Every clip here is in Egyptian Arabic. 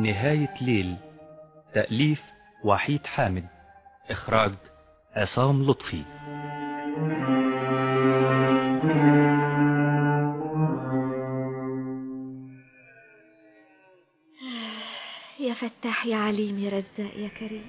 نهاية ليل تأليف وحيد حامد إخراج عصام لطفي يا فتاح يا عليم يا رزاق يا كريم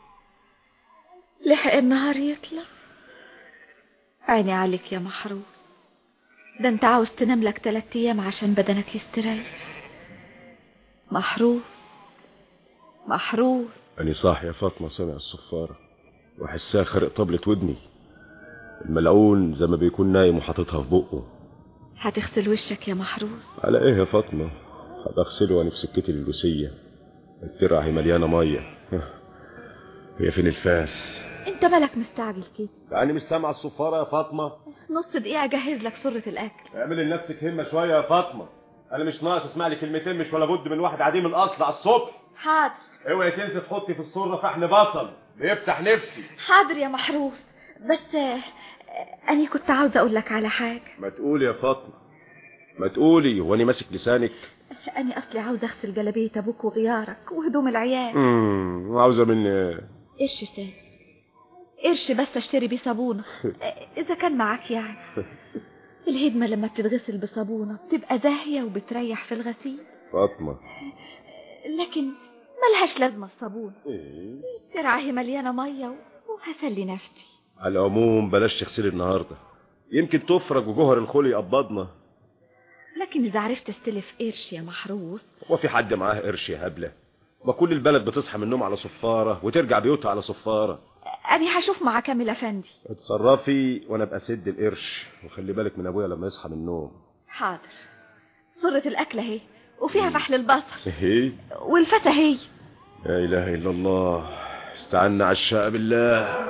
لحق النهار يطلع عيني عليك يا محروس ده انت عاوز تنام لك تلات ايام عشان بدنك يستريح محروس محروس أنا صاحي يا فاطمة سامع الصفارة وأحسها خرق طبلة ودني الملعون زي ما بيكون نايم وحاططها في بقه هتغسل وشك يا محروس على إيه يا فاطمة هبقى أغسله وأنا في سكتي للوسية الترعة هي مليانة مية هي فين الفاس انت مالك مستعجل كده يعني مش سامع الصفارة يا فاطمة نص دقيقة اجهز لك سرة الاكل اعملي لنفسك همة شوية يا فاطمة أنا مش ناقص أسمع لي كلمتين مش ولا بد من واحد عديم الأصل على الصبح حاضر اوعي تنسي تحطي في السرة فحن بصل بيفتح نفسي حاضر يا محروس بس آه، أنا كنت عاوزة أقول لك على حاجة ما تقولي يا فاطمة ما تقولي وأنا ماسك لسانك أنا أصلي عاوزة أغسل جلابية أبوك وغيارك وهدوم العيال امم وعاوزة مني إيه؟ قرش تاني قرش بس أشتري بيه صابونة إذا كان معاك يعني الهدمة لما بتتغسل بصابونة بتبقى زاهية وبتريح في الغسيل فاطمة لكن ملهاش لازمة الصابونة إيه؟ ترعاهي مليانة مية وهسلي نفسي على العموم بلاش تغسلي النهاردة يمكن تفرج وجوهر الخلق يقبضنا لكن إذا عرفت استلف قرش يا محروس هو في حد معاه قرش يا هبلة ما كل البلد بتصحى من النوم على صفارة وترجع بيوتها على صفارة أنا هشوف مع كامل أفندي اتصرفي وانا ابقى اسد القرش وخلي بالك من ابويا لما يصحى من النوم حاضر صرة الأكل أهي وفيها فحل البصل ايه والفتة هي لا اله الا الله استعنا عشاء بالله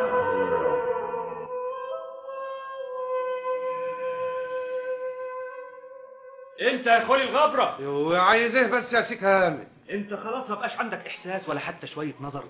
انت يا خولي الغبرة وعايز ايه بس يا سي كامل انت خلاص ما بقاش عندك احساس ولا حتى شوية نظر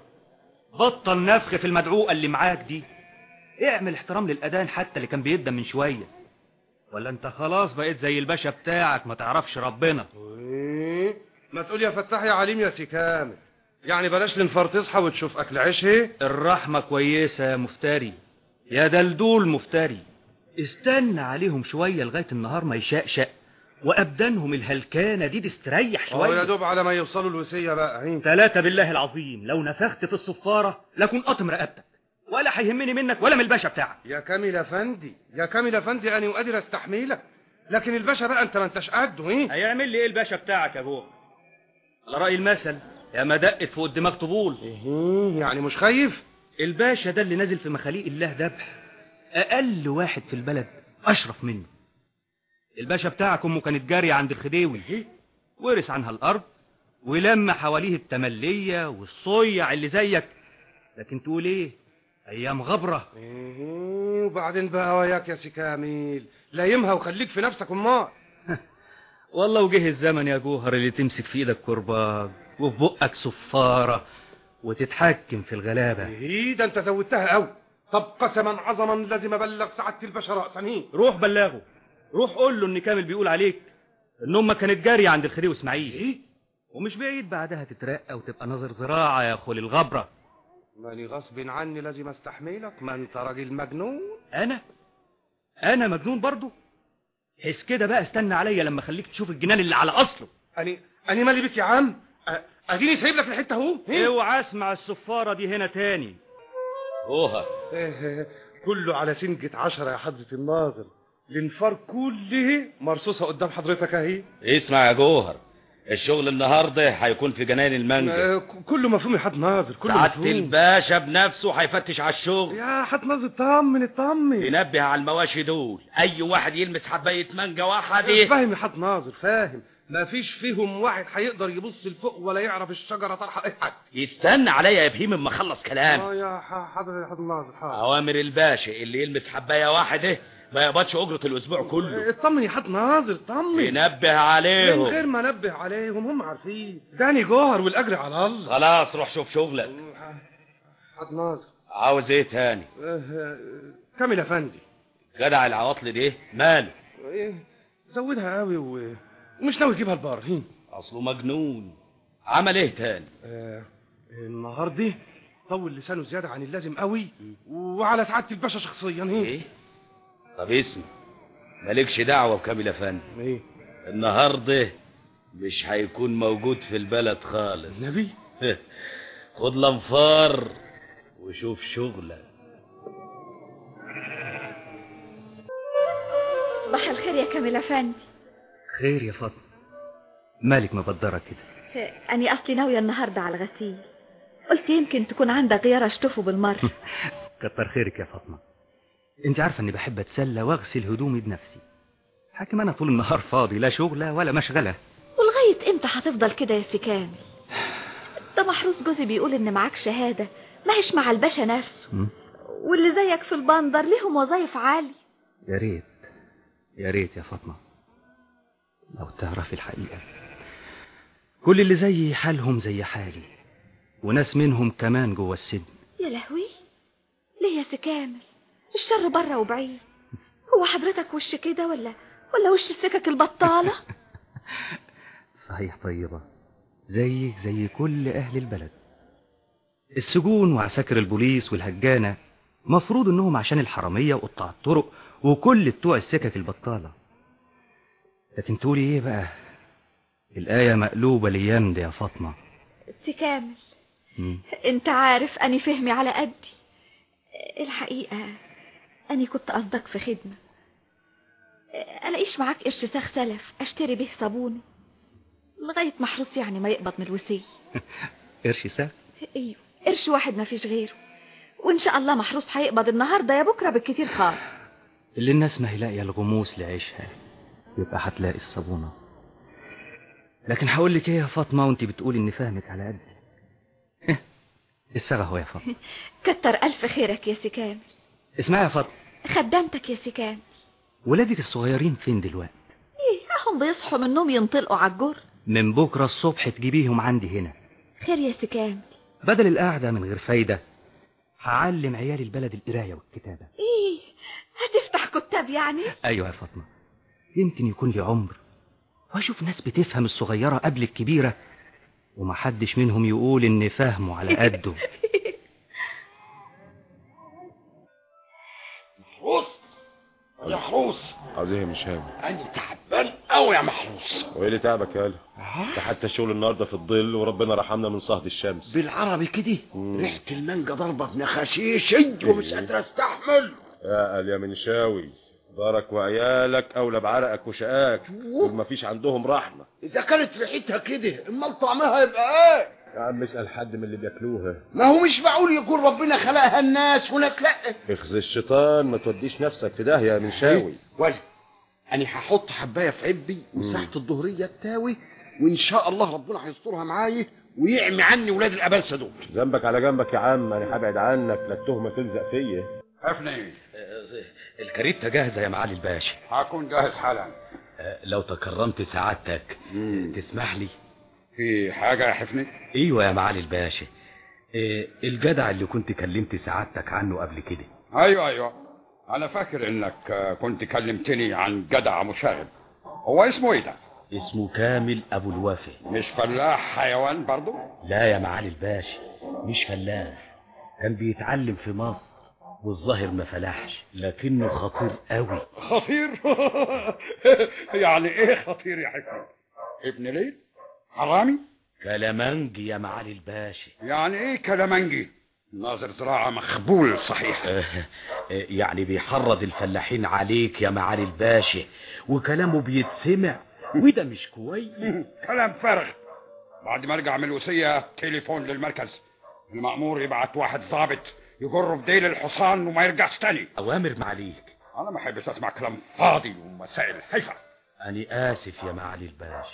بطل نفخ في المدعوقة اللي معاك دي اعمل احترام للأذان حتى اللي كان بيقدم من شوية ولا انت خلاص بقيت زي الباشا بتاعك ما تعرفش ربنا إيه؟ ما تقول يا فتاح يا عليم يا سي كامل يعني بلاش الانفار تصحى وتشوف اكل عيش ايه الرحمة كويسة يا مفتري يا دلدول مفتري استنى عليهم شوية لغاية النهار ما يشقشق وأبدانهم الهلكانة دي تستريح اه يا شوية دوب على ما يوصلوا الوسية بقى إيه؟ ثلاثة بالله العظيم لو نفخت في الصفارة لكن قطم رقبتك ولا هيهمني منك ولا من الباشا بتاعك يا كامل افندي يا كامل افندي انا قادر استحملك لكن الباشا بقى انت ما انتش قده ايه هيعمل لي ايه الباشا بتاعك يا ابوه على رأي المثل يا ما دقت فوق الدماغ طبول ايه يعني مش خايف الباشا ده اللي نازل في مخاليق الله ذبح اقل واحد في البلد اشرف منه الباشا بتاعك امه كانت جاريه عند الخديوي ورث عنها الارض ولما حواليه التمليه والصيع اللي زيك لكن تقول ايه ايام غبره ايه وبعدين بقى وياك يا سي كامل لايمها وخليك في نفسك امال والله وجه الزمن يا جوهر اللي تمسك في ايدك كرباج وفي بقك صفاره وتتحكم في الغلابه ايه ده انت زودتها قوي طب قسما عظما لازم ابلغ سعاده الباشا راسا ايه روح بلغه روح قول له ان كامل بيقول عليك ان امك كانت جاريه عند الخديوي اسماعيل ايه ومش بعيد بعدها تترقى وتبقى ناظر زراعه يا خول الغبره ماني غصب عني لازم استحملك ما انت راجل مجنون انا انا مجنون برضو حس كده بقى استنى عليا لما اخليك تشوف الجنان اللي على اصله اني اني مالي بك يا عم أ- اديني سايب لك الحته اهو إيه؟ اوعى اسمع الصفاره دي هنا تاني جوهر إيه، كله على سنجة عشرة يا حضرة الناظر الانفار كله مرصوصة قدام حضرتك اهي اسمع يا جوهر الشغل النهارده هيكون في جناين المانجا آه، ك- كله مفهوم يا حضرة ناظر كله سعادة مفهوم الباشا بنفسه هيفتش على الشغل يا حضرة ناظر طمن اطمن ينبه على المواشي دول اي واحد يلمس حبايه مانجا واحده فاهم يا حضرة ناظر فاهم ما فيش فيهم واحد هيقدر يبص لفوق ولا يعرف الشجرة طرحة اي حاجة يستنى عليا يا بهيم اما اخلص كلام اه يا ح- حضرة يا حضرة ناظر حاضر اوامر الباشا اللي يلمس حبايه واحده ما يقبضش اجره الاسبوع كله اطمن يا حضرة ناظر طمن ينبه من عليهم غير ما انبه عليهم هم عارفين داني جوهر والاجر على الله خلاص روح شوف شغلك حضرة ناظر عاوز ايه تاني آه، آه، كامل افندي جدع العواطل دي ماله إيه، زودها قوي و... ومش ناوي يجيبها البار هين اصله مجنون عمل ايه تاني آه النهارده طول لسانه زياده عن اللازم قوي وعلى سعاده الباشا شخصيا هي ايه طب اسمع مالكش دعوه بكامل افندي ايه النهارده مش هيكون موجود في البلد خالص النبي خد لنفار وشوف شغلك صباح الخير يا كامل افندي خير يا فاطمه مالك مبدره كده أني أصلي ناوية النهاردة على الغسيل قلت يمكن تكون عندك غيار أشطفه بالمرة كتر خيرك يا فاطمه انت عارفه اني بحب اتسلى واغسل هدومي بنفسي حاكم انا طول النهار فاضي لا شغله ولا مشغله ولغاية إمتى هتفضل كده يا سي كامل ده محروس جوزي بيقول إن معاك شهادة ما هيش مع الباشا نفسه م? واللي زيك في البندر ليهم وظايف عالي يا ريت يا ريت يا فاطمه لو تعرفي الحقيقه كل اللي زيي حالهم زي حالي وناس منهم كمان جوه السجن يا لهوي ليه يا سي كامل الشر بره وبعيد هو حضرتك وش كده ولا ولا وش السكك البطالة صحيح طيبة زيك زي كل أهل البلد السجون وعساكر البوليس والهجانة مفروض إنهم عشان الحرامية وقطاع الطرق وكل بتوع السكك البطالة لكن تقولي إيه بقى الآية مقلوبة الأيام دي يا فاطمة سي كامل مم. انت عارف اني فهمي على قدي الحقيقة اني كنت قصدك في خدمة الاقيش معاك قرش ساخ سلف اشتري به صابون لغاية محروس يعني ما يقبض من الوسيل قرش سهل ايوه قرش واحد ما فيش غيره وان شاء الله محروس هيقبض النهارده يا بكره بالكتير خالص اللي الناس ما هي لاقيه الغموس لعيشها يبقى هتلاقي الصابونه لكن هقول لك ايه يا فاطمه وانت بتقولي اني فاهمك على قدي السغه هو يا فاطمه كتر الف خيرك يا سي كامل اسمعي يا فاطمه خدمتك يا سي كامل ولادك الصغيرين فين دلوقتي ايه هم بيصحوا من النوم ينطلقوا على الجر من بكره الصبح تجيبيهم عندي هنا خير يا سي كامل بدل القعده من غير فايده هعلم عيال البلد القرايه والكتابه ايه هتفتح كتاب يعني ايوه يا فاطمه يمكن يكون لي عمر واشوف ناس بتفهم الصغيره قبل الكبيره ومحدش منهم يقول ان فهمه على قده محروس يا محروس عظيم مش هام انا تعبان قوي يا محروس وايه اللي تعبك يالا ده حتى الشغل النهارده في الظل وربنا رحمنا من صهد الشمس بالعربي كده ريحه المانجا ضربه في نخاشيشي ومش قادر استحمل يا قال يا منشاوي دارك وعيالك اولى بعرقك وشقاك دول مفيش عندهم رحمه اذا كانت ريحتها كده امال طعمها يبقى ايه يا عم اسال حد من اللي بياكلوها ما هو مش معقول يكون ربنا خلقها الناس وناس لا اخذ الشيطان ما توديش نفسك في داهيه يا منشاوي ولا انا هحط حبايه في عبي وساعه الظهريه التاوي وان شاء الله ربنا هيسترها معايا ويعمي عني ولاد الابلسه دول ذنبك على جنبك يا عم انا هبعد عنك لا التهمه تلزق فيا حفني الكريتة جاهزة يا معالي الباشا هكون جاهز حالا آه، لو تكرمت سعادتك تسمح لي في حاجة يا حفني ايوه يا معالي الباشا آه، الجدع اللي كنت كلمت سعادتك عنه قبل كده ايوه ايوه انا فاكر انك آه، كنت كلمتني عن جدع مشاغب هو اسمه ايه ده اسمه كامل ابو الوفا مش فلاح حيوان برضو لا يا معالي الباشا مش فلاح كان بيتعلم في مصر والظاهر ما فلحش لكنه خطير قوي خطير يعني ايه خطير يا حفني ابن ليل حرامي كلامنجي يا معالي الباشا يعني ايه كلامنجي ناظر زراعة مخبول صحيح آه، آه، يعني بيحرض الفلاحين عليك يا معالي الباشا وكلامه بيتسمع وده مش كويس كلام فارغ بعد ما ارجع من الوصية تليفون للمركز المأمور يبعت واحد ضابط يجره بديل الحصان وما يرجعش تاني اوامر معاليك انا ما احبش اسمع كلام فاضي ومسائل هيفا أنا آسف يا معالي الباشا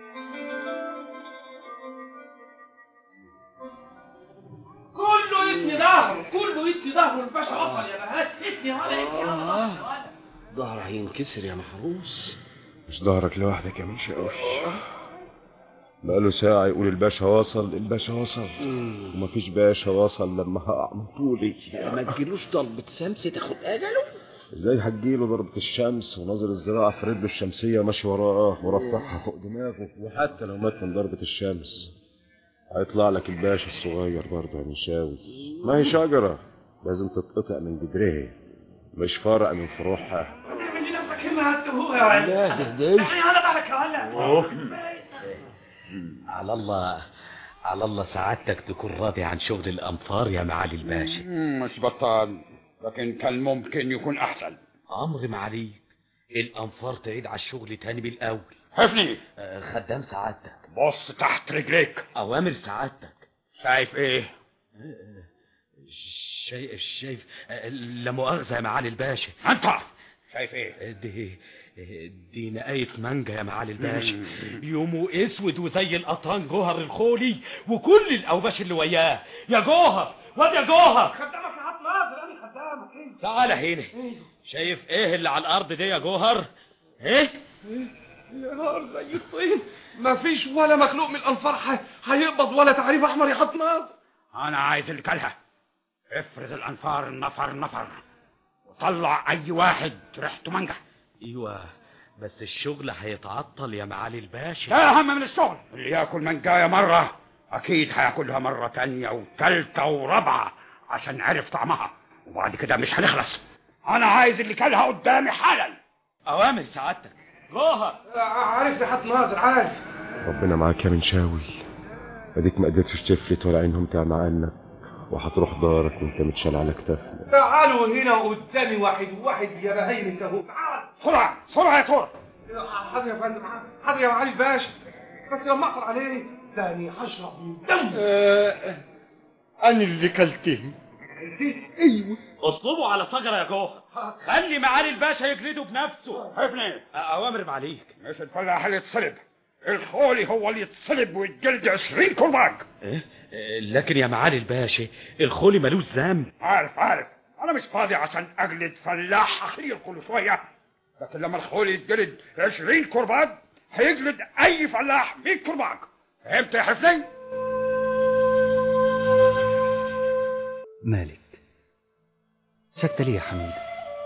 كله يتني ظهره كله يتني ظهره الباشا وصل يا بهات اتني ولا اتني ولا ظهر هينكسر يا محروس مش ظهرك لوحدك يا منشاوي بقاله ساعة يقول الباشا وصل الباشا وصل ومفيش باشا وصل لما هقع من طولي ما تجيلوش ضربة شمس تاخد اجله ازاي هتجيله ضربة الشمس وناظر الزراعة في رجله الشمسية ماشي وراه ورفعها فوق دماغه وحتى لو مات من ضربة الشمس هيطلع لك الباشا الصغير برضه يا مشاوي ما هي شجرة لازم تتقطع من جدرها مش فرع من فروعها اعمل لنفسك هنا هتهوها يا عيال لا تهديش يعني على بالك يا ولد على الله على الله سعادتك تكون راضي عن شغل الأنفار يا معالي الباشا مم، مش بطال لكن كان ممكن يكون احسن أمر معاليك الأنفار تعيد على الشغل تاني بالأول حفني آه، خدام سعادتك بص تحت رجليك أوامر سعادتك شايف ايه شايف شايف آه، لا مؤاخذة يا معالي الباشا انت شايف ايه دي دي نقاية مانجا يا معالي الباشا يومه اسود وزي القطران جوهر الخولي وكل الاوباش اللي وياه يا جوهر واد يا جوهر خدامك يا عبد ناصر انا خدامك ايه تعال هنا شايف ايه اللي على الارض دي يا جوهر ايه يا نهار زي الطين مفيش ولا مخلوق من الانفار ح- هيقبض ولا تعريف احمر يا حط ناصر انا عايز اللي كلها افرز الانفار نفر نفر وطلع اي واحد ريحته منجح ايوه بس الشغل هيتعطل يا معالي الباشا ده اهم من الشغل اللي ياكل منجاية مرة اكيد هياكلها مرة تانية وتالتة ورابعة عشان عرف طعمها وبعد كده مش هنخلص انا عايز اللي كلها قدامي حالا اوامر سعادتك جوهر عارف يا حط ناصر عارف ربنا معاك يا منشاوي اديك ما قدرتش تفلت ولا عينهم تعمى عنك وهتروح دارك وانت متشال على كتافنا تعالوا هنا قدامي واحد واحد يا بهايم اهو تعال بسرعة بسرعة يا تور حاضر يا فندم حاضر يا معالي الباشا بس لما اقطع عليه تاني هشرب من دم انا اللي كلته ايوه اطلبوا على ثغرة يا جوهر خلي معالي الباشا يجلده بنفسه حفني اوامر معاليك مش الفلاح اللي يتصلب الخولي هو اللي يتصلب ويتجلد عشرين كرباج إيه؟ إيه، لكن يا معالي الباشا الخولي ملوش ذنب عارف عارف انا مش فاضي عشان اجلد فلاح اخير كل شوية لكن لما الخولي يتجلد عشرين كرباج هيجلد اي فلاح مية كرباج فهمت يا حفني مالك ساكتة ليه يا حميدة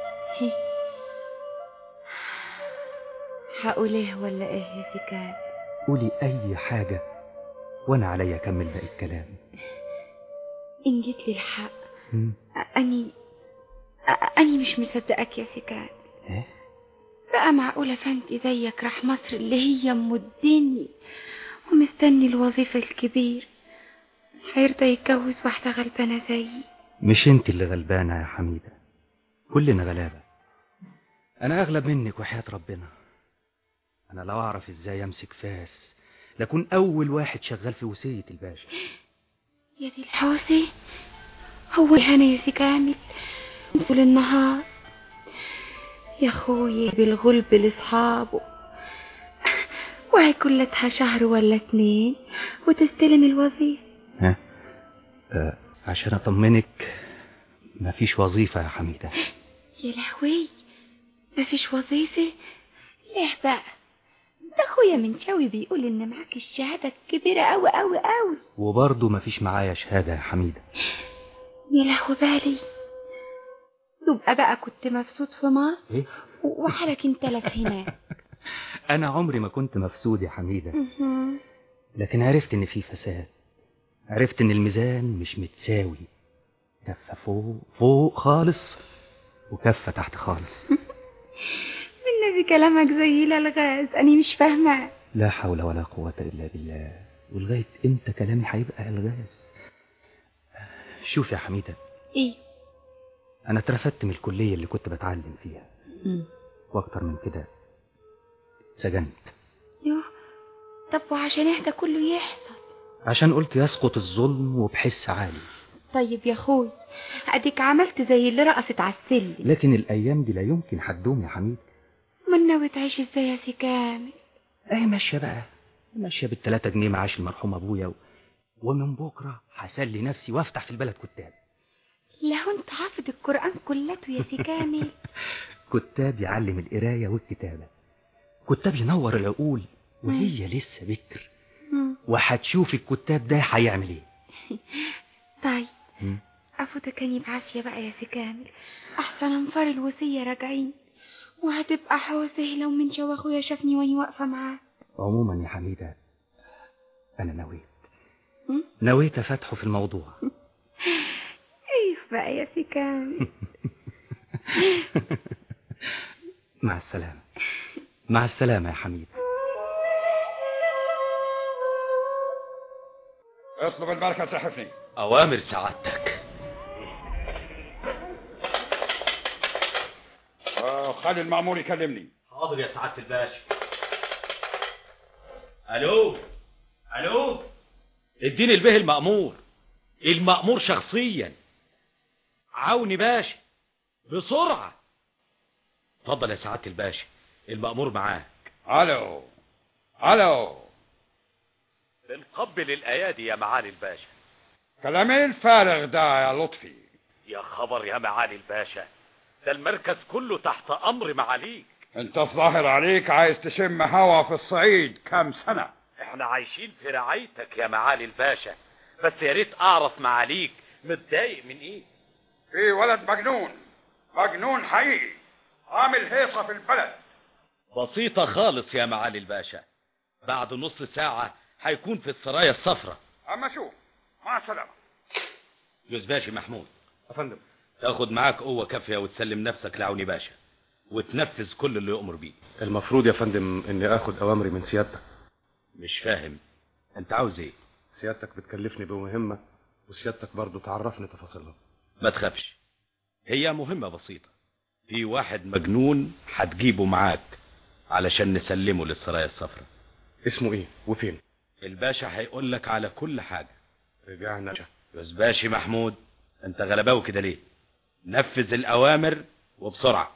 هقول ايه ولا ايه يا سكان قولي أي حاجة وأنا عليا أكمل باقي الكلام ان جيت لي الحق مم. اني اني مش مصدقك يا سكان إيه؟ بقى معقولة فندي زيك راح مصر اللي هي ام الدنيا ومستني الوظيفة الكبير هيرضى يتجوز واحدة غلبانة زيي مش انت اللي غلبانة يا حميدة كلنا غلابة أنا أغلب منك وحياة ربنا أنا لو أعرف إزاي أمسك فاس لكون أول واحد شغال في وصية الباشا يا دي الحوسة هو هنا يا سي كامل طول النهار يا خويا بالغلب لاصحابه وهي كلتها شهر ولا اتنين وتستلم الوظيفة ها آه عشان أطمنك مفيش وظيفة يا حميدة يا لهوي مفيش وظيفة ليه بقى ده اخويا منشاوي بيقول ان معاك الشهادة الكبيرة اوي اوي اوي وبرضه مفيش معايا شهادة يا حميدة يا لهوي بالي يبقى بقى كنت مفسود في مصر إيه؟ وحالك انت لك هناك أنا عمري ما كنت مفسود يا حميدة مهم. لكن عرفت إن في فساد عرفت إن الميزان مش متساوي كفة فوق فوق خالص وكفة تحت خالص النبي كلامك زي الالغاز انا مش فاهمه لا حول ولا قوة إلا بالله ولغاية إمتى كلامي هيبقى ألغاز شوف يا حميدة ايه أنا اترفدت من الكلية اللي كنت بتعلم فيها مم. وأكتر من كده سجنت يوه طب وعشان ايه ده كله يحصل عشان قلت يسقط الظلم وبحس عالي طيب يا اخوي اديك عملت زي اللي رقصت على السلم لكن الأيام دي لا يمكن هتدوم يا حميد من ناوي تعيش ازاي يا سي كامل أهي ماشية بقى ماشية بالتلاتة جنيه معاش المرحوم أبويا و... ومن بكرة هسلي نفسي وأفتح في البلد كتاب لو انت حافظ القران كلته يا سي كامل كتاب يعلم القراية والكتابة كتاب ينور العقول وهي لسه بكر مم. وهتشوف الكتاب ده هيعمل ايه طيب مم. افوتك اني بعافيه بقى يا سي كامل احسن انفار الوصيه راجعين وهتبقى حوسه لو من شو اخويا شافني واني واقفه معاه عموما يا حميدة أنا نويت نويت فتحه في الموضوع ايوه بقى يا سي كامل مع السلامة مع السلامة يا حميد اطلب المركز صحفني أوامر سعادتك آه خلي المأمور يكلمني حاضر يا سعادة الباشا ألو ألو اديني البه المأمور المأمور شخصيا عوني باشا بسرعة اتفضل يا سعادة الباشا المأمور معاك الو الو بنقبل الأيادي يا معالي الباشا كلام ايه الفارغ ده يا لطفي يا خبر يا معالي الباشا ده المركز كله تحت أمر معاليك انت الظاهر عليك عايز تشم هوا في الصعيد كام سنة احنا عايشين في رعايتك يا معالي الباشا بس يا ريت اعرف معاليك متضايق من ايه في ولد مجنون مجنون حقيقي عامل هيصة في البلد بسيطة خالص يا معالي الباشا بعد نص ساعة هيكون في السرايا الصفراء اما شوف مع السلامة يوسباشي محمود يا فندم تاخد معاك قوة كافية وتسلم نفسك لعوني باشا وتنفذ كل اللي يؤمر بيه المفروض يا فندم اني اخد اوامري من سيادتك مش فاهم انت عاوز ايه سيادتك بتكلفني بمهمة وسيادتك برضو تعرفني تفاصيلها ما تخافش هي مهمة بسيطة في واحد مجنون هتجيبه معاك علشان نسلمه للسرايا الصفراء اسمه ايه وفين الباشا هيقول لك على كل حاجة رجعنا بس باشي محمود انت غلباوي كده ليه نفذ الاوامر وبسرعة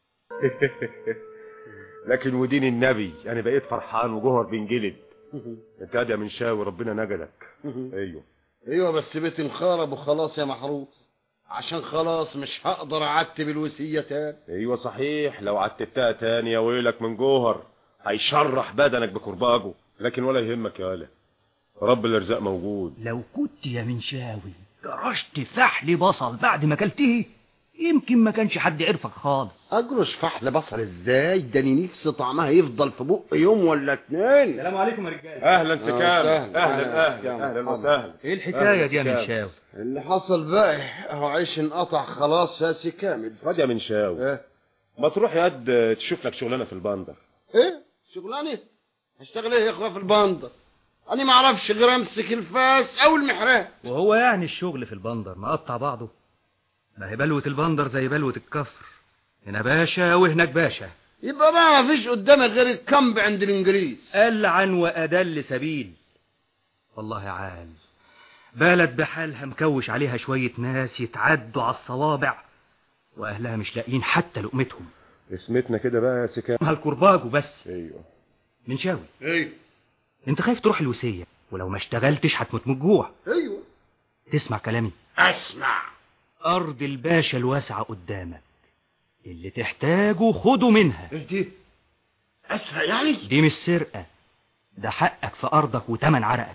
لكن ودين النبي انا بقيت فرحان وجوهر بينجلد انت قاعد يا منشاوي ربنا نجلك ايوه ايوه بس بيت انخرب وخلاص يا محروس عشان خلاص مش هقدر اعتب الوصية تاني ايوه صحيح لو عتبتها تاني يا ويلك من جوهر هيشرح بدنك بكرباجه لكن ولا يهمك يا ولا رب الارزاق موجود لو كنت يا منشاوي جرشت فحل بصل بعد ما اكلته يمكن ما كانش حد عرفك خالص اجرش فحل بصل ازاي ده أنا نفسي طعمها يفضل في بق يوم ولا اتنين السلام عليكم يا رجاله اهلا سكام وسهلا. اهلا أهلا اهلا سكام. اهلا وسهلا ايه الحكايه دي يا أهلا منشاوي اللي حصل بقى اهو عيش انقطع خلاص يا سي كامل خد يا منشاوي ايه ما تروح يا قد تشوف لك شغلانه في البندر ايه شغلانه هشتغل ايه يا اخويا في البندر انا ما اعرفش غير امسك الفاس او المحراب وهو يعني الشغل في البندر مقطع بعضه ما هي بلوة البندر زي بلوة الكفر هنا باشا وهناك باشا يبقى بقى ما فيش قدامك غير الكامب عند الانجليز ألعن وأدل سبيل والله عال بلد بحالها مكوش عليها شوية ناس يتعدوا على الصوابع وأهلها مش لاقيين حتى لقمتهم اسمتنا كده بقى يا سكام هالكرباج وبس ايوه منشاوي ايوه انت خايف تروح الوسية ولو ما اشتغلتش هتموت من الجوع ايوه تسمع كلامي اسمع أرض الباشا الواسعة قدامك اللي تحتاجه خده منها ايه دي اسرع يعني دي مش سرقة ده حقك في أرضك وتمن عرقك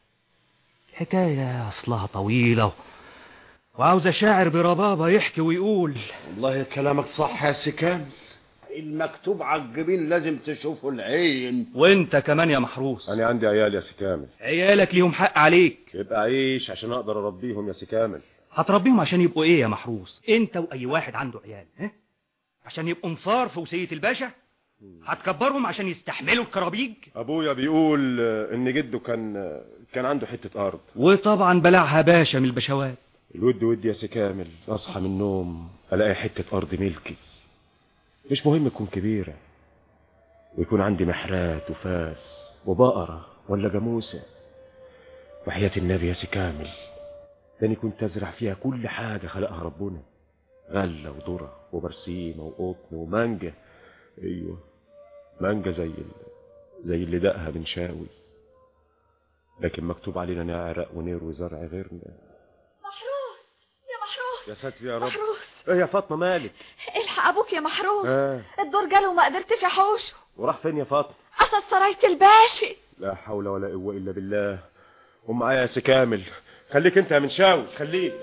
حكاية أصلها طويلة وعاوزة شاعر بربابة يحكي ويقول والله كلامك صح يا سي كامل المكتوب على الجبين لازم تشوفه العين وانت كمان يا محروس انا عندي عيال يا سكامل عيالك ليهم حق عليك يبقى عيش عشان اقدر اربيهم يا سكامل هتربيهم عشان يبقوا ايه يا محروس انت واي واحد عنده عيال ها عشان يبقوا نفار في وصية الباشا هتكبرهم عشان يستحملوا الكرابيج ابويا بيقول آه، ان جده كان آه، كان عنده حته ارض وطبعا بلعها باشا من البشوات الود ودي يا سكامل اصحى من النوم الاقي حته ارض ملكي مش مهم تكون كبيره ويكون عندي محرات وفاس وبقره ولا جاموسه وحياه النبي يا سكامل لاني كنت ازرع فيها كل حاجه خلقها ربنا غله وذره وبرسيمه وقطن ومانجا ايوه مانجا زي ال... زي اللي دقها بن شاوي لكن مكتوب علينا نعرق ونروي زرع غيرنا محروس يا محروس يا ساتر يا رب محروس ايه يا فاطمه مالك الحق ابوك يا محروس اه الدور جاله وما قدرتش احوشه وراح فين يا فاطمه قصد سراية الباشا لا حول ولا قوه الا بالله ومعايا يا سي كامل خليك انت يا منشاوي خليك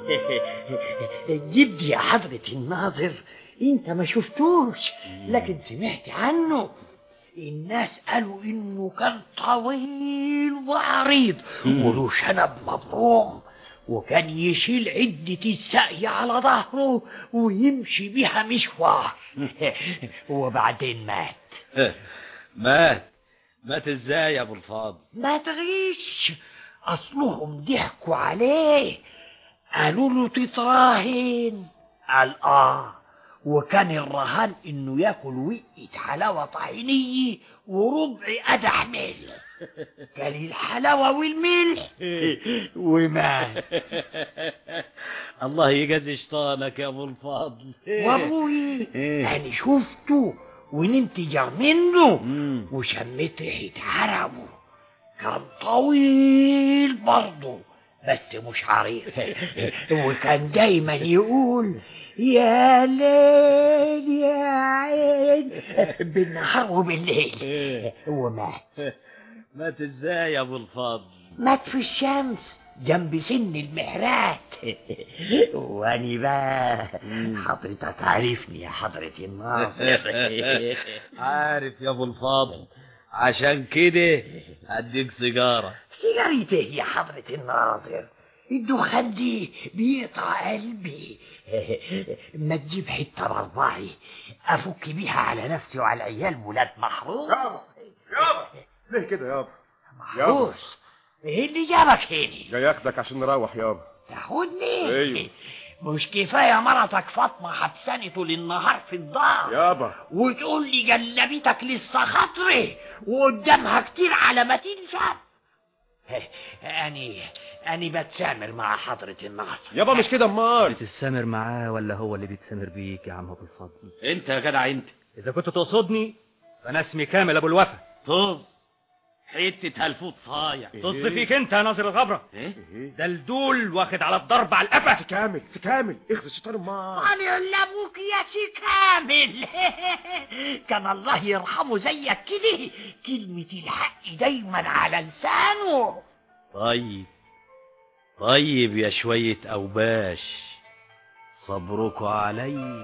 جدي يا حضرة الناظر انت ما شفتوش لكن سمعت عنه الناس قالوا انه كان طويل وعريض وله شنب مبروم وكان يشيل عدة السقي على ظهره ويمشي بيها مشوار وبعدين مات مات مات ازاي يا ابو الفاضل ما تغيش اصلهم ضحكوا عليه قالوا له تتراهن قال اه وكان الرهان انه ياكل وقة حلاوة طحينية وربع قدح ملح كان الحلاوة والملح ومات الله يجازي شيطانك يا ابو الفاضل وابوي انا شفته ونمت جار منه وشميت ريحة عرقه كان طويل برضه بس مش عريض وكان دايما يقول يا ليل يا عين بالنهار وبالليل ومات مات ازاي يا ابو الفاضل مات في الشمس جنب سن المحرات واني بقى حضرتك عارفني يا حضرة الناصر عارف يا ابو الفاضل عشان كده هديك سيجاره سيجارته يا حضرة الناظر الدخان دي بيقطع قلبي ما تجيب حتة مربعي أفك بيها على نفسي وعلى العيال ولاد محروس يابا ليه كده يابا محروس ايه اللي جابك هنا جاي اخدك عشان نروح يابا تاخدني ايوه مش كفاية مرتك فاطمة حبساني طول النهار في الدار يابا وتقول لي جلبيتك لسه خاطري وقدامها كتير على ما تنشف أني أني بتسامر مع حضرة الناصر يابا مش كده امال بتتسامر معاه ولا هو اللي بيتسامر بيك يا عم ابو الفضل انت يا جدع انت اذا كنت تقصدني فانا اسمي كامل ابو الوفا طز حته هلفوت صايع طز فيك انت يا ناظر الغبره ده الدول واخد على الضرب على القفا كامل في كامل اخذ الشيطان امال أنا اللي أبوك يا سي كامل كان الله يرحمه زيك كده كلمة الحق دايما على لسانه طيب طيب يا شوية أوباش صبركوا علي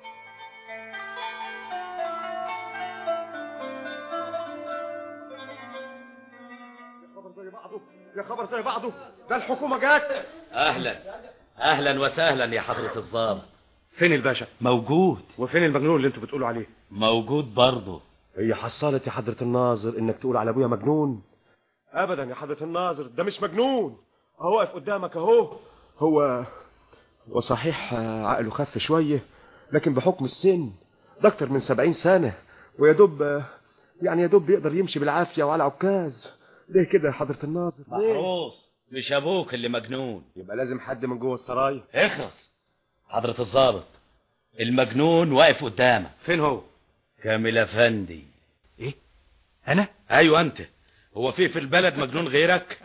يا خبر زي بعضه ده الحكومة جت أهلا أهلا وسهلا يا حضرة الضابط فين الباشا موجود وفين المجنون اللي انتوا بتقولوا عليه موجود برضه هي حصلت يا حضرة الناظر انك تقول على ابويا مجنون ابدا يا حضرة الناظر ده مش مجنون اهو واقف قدامك اهو هو هو صحيح آه، عقله خف شوية لكن بحكم السن ده اكتر من سبعين سنة ويا دوب آه، يعني يا دوب بيقدر يمشي بالعافية وعلى عكاز ليه كده يا حضرة الناظر ليه؟ محروس مش أبوك اللي مجنون يبقى لازم حد من جوه السرايا اخرس حضرة الضابط المجنون واقف قدامك فين هو كامل أفندي ايه انا أيوة أنت هو في في البلد مجنون غيرك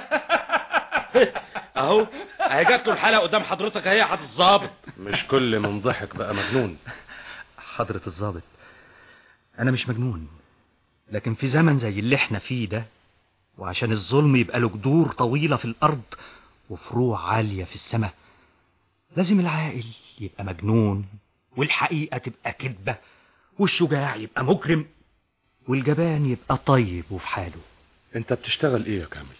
أهو أهي جات له الحلقة قدام حضرتك أهي يا حضرة الضابط مش كل من ضحك بقى مجنون حضرة الضابط انا مش مجنون لكن في زمن زي اللي احنا فيه ده وعشان الظلم يبقى له جذور طويلة في الارض وفروع عالية في السماء لازم العاقل يبقى مجنون والحقيقة تبقى كذبة والشجاع يبقى مجرم والجبان يبقى طيب وفي حاله انت بتشتغل ايه يا كامل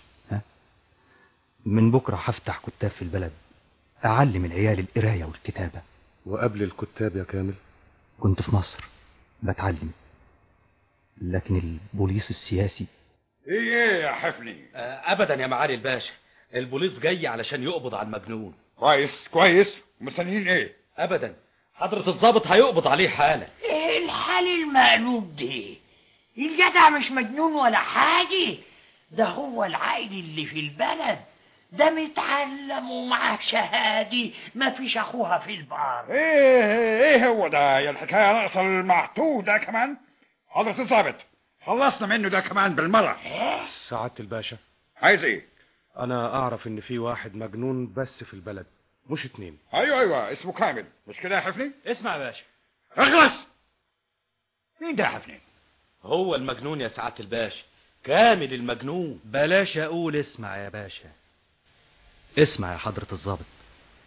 من بكرة هفتح كتاب في البلد أعلم العيال القراية والكتابة وقبل الكتاب يا كامل كنت في مصر بتعلم لكن البوليس السياسي ايه ايه يا حفني آه، أبدا يا معالي الباشا البوليس جاي علشان يقبض على المجنون كويس كويس مستنيين ايه أبدا حضرة الضابط هيقبض عليه حالا ايه الحال المقلوب ده الجدع مش مجنون ولا حاجة ده هو العائل اللي في البلد ده متعلم ومعاه شهادة ما فيش اخوها في البار ايه ايه هو ده يا الحكايه ناقصه المحطوط ده كمان حضرة الضابط خلصنا منه ده كمان بالمره سعادة الباشا عايز ايه انا اعرف ان في واحد مجنون بس في البلد مش اتنين ايوه ايوه اسمه كامل مش كده يا حفني اسمع يا باشا اخلص مين ده يا حفني هو المجنون يا سعادة الباشا كامل المجنون بلاش أقول اسمع يا باشا اسمع يا حضرة الضابط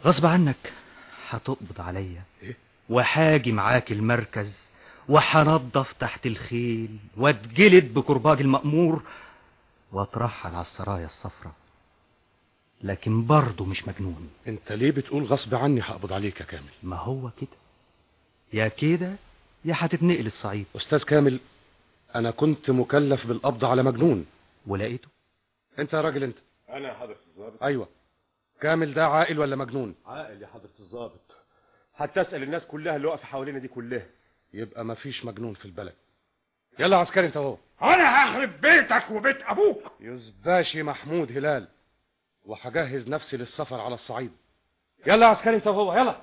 غصب عنك هتقبض عليا وحاجي معاك المركز وحنضف تحت الخيل واتجلد بكرباج المأمور واترحل على السرايا الصفراء لكن برضه مش مجنون انت ليه بتقول غصب عني هقبض عليك يا كامل ما هو كده يا كده يا هتتنقل الصعيد استاذ كامل انا كنت مكلف بالقبض على مجنون ولقيته انت يا راجل انت انا يا حضرة الضابط ايوه كامل ده عاقل ولا مجنون عاقل يا حضرة الضابط حتى اسال الناس كلها اللي واقفه حوالينا دي كلها يبقى مفيش مجنون في البلد يلا عسكري انت اهو انا هخرب بيتك وبيت ابوك يزباشي محمود هلال وهجهز نفسي للسفر على الصعيد يلا عسكري انت وهو يلا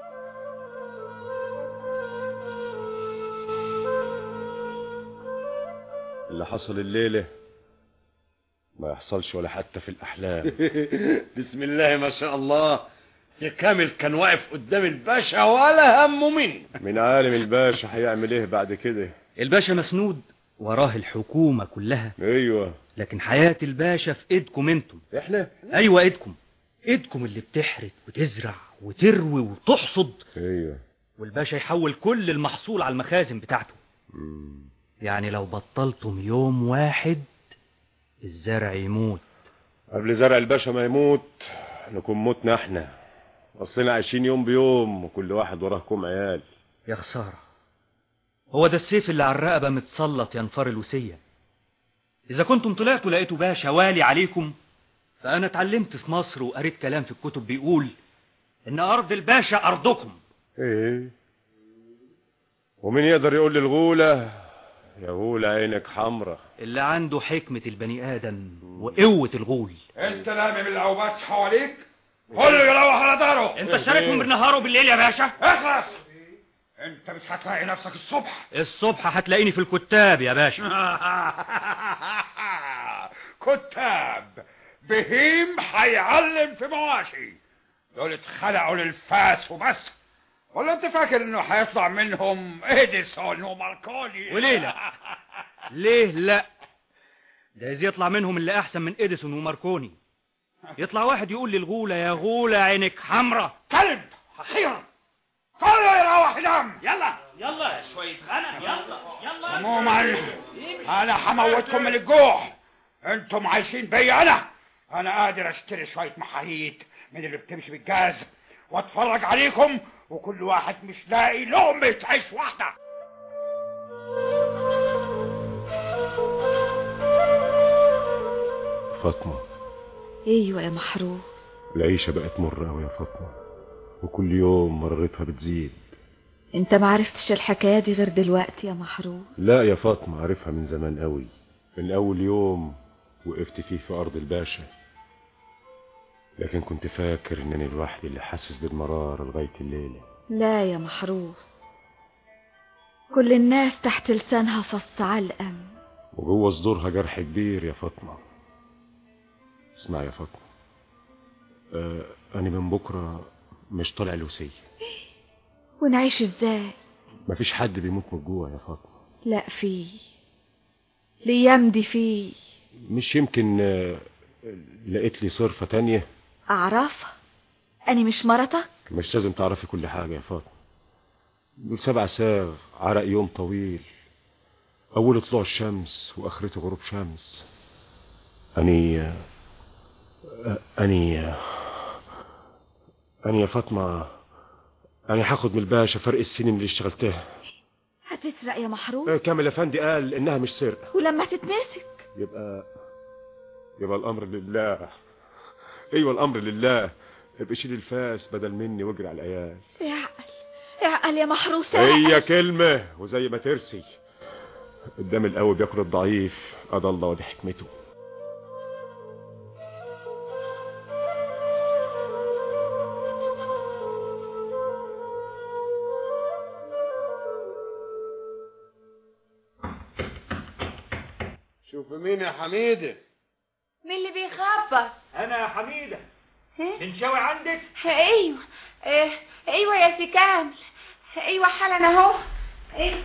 اللي حصل الليله ما يحصلش ولا حتى في الاحلام بسم الله ما شاء الله سي كامل كان واقف قدام الباشا ولا همه منه من عالم الباشا هيعمل ايه بعد كده الباشا مسنود وراه الحكومة كلها ايوه لكن حياة الباشا في ايدكم انتم احنا ايوه ايدكم ايدكم اللي بتحرث وتزرع وتروي وتحصد ايوه والباشا يحول كل المحصول على المخازن بتاعته مم. يعني لو بطلتم يوم واحد الزرع يموت قبل زرع الباشا ما يموت نكون متنا احنا اصلنا عايشين يوم بيوم وكل واحد وراه كوم عيال يا خسارة هو ده السيف اللي على الرقبة متسلط ينفر الوسية إذا كنتم طلعتوا لقيتوا باشا والي عليكم فأنا اتعلمت في مصر وقريت كلام في الكتب بيقول إن أرض الباشا أرضكم ايه ومين يقدر يقول للغولة يا غولة عينك حمرة اللي عنده حكمة البني آدم وقوة الغول انت لامم الاوبات حواليك كله يروح على داره انت شاركهم بالنهار وبالليل يا باشا اخلص انت مش هتلاقي نفسك الصبح الصبح هتلاقيني في الكتاب يا باشا كتاب بهيم هيعلم في مواشي دول اتخلقوا للفاس وبس ولا انت فاكر انه هيطلع منهم اديسون وماركوني وليه لا ليه لا ده إذا يطلع منهم اللي احسن من اديسون وماركوني يطلع واحد يقول للغولة يا غولة عينك حمرة كلب اخيرا كله يروح ينام يلا يلا شوية غنم يلا يلا عموما انا هموتكم من الجوع انتم عايشين بيا انا انا قادر اشتري شوية محاهيت من اللي بتمشي بالجاز واتفرج عليكم وكل واحد مش لاقي لقمة عيش واحدة فاطمة ايوه يا محروس العيشة بقت مرة أوي يا فاطمة وكل يوم مرارتها بتزيد انت معرفتش الحكاية دي غير دلوقتي يا محروس لا يا فاطمة عارفها من زمان قوي من أول يوم وقفت فيه في أرض الباشا لكن كنت فاكر إنني لوحدي اللي حاسس بالمرار لغاية الليلة لا يا محروس كل الناس تحت لسانها فص علقم وجوه صدورها جرح كبير يا فاطمة اسمع يا فاطمة آه أنا من بكرة مش طالع الوسية ونعيش ازاي مفيش حد بيموت من الجوع يا فاطمة لا في الايام دي في مش يمكن آه، لقيت لي صرفة تانية اعرفها اني مش مرتك مش لازم تعرفي كل حاجة يا فاطمة دول سبع ساغ عرق يوم طويل أوله طلوع الشمس وآخرته غروب شمس أني آه، أني أني يا فاطمة أنا هاخد من الباشا فرق السنين اللي اشتغلتها هتسرق يا محروس آه، كامل أفندي قال إنها مش سرقة ولما تتمسك يبقى يبقى الأمر لله أيوة الأمر لله يبقى شيل الفاس بدل مني واجري على العيال اعقل اعقل يا محروس هي كلمة وزي ما ترسي قدام القوي بياكل الضعيف قضى الله ودي حكمته شوف مين يا حميدة مين اللي بيخبط انا يا حميدة ها؟ بنشاوي عندك ايوه إيه، ايوه يا سي كامل ايوه حالا اهو ايوه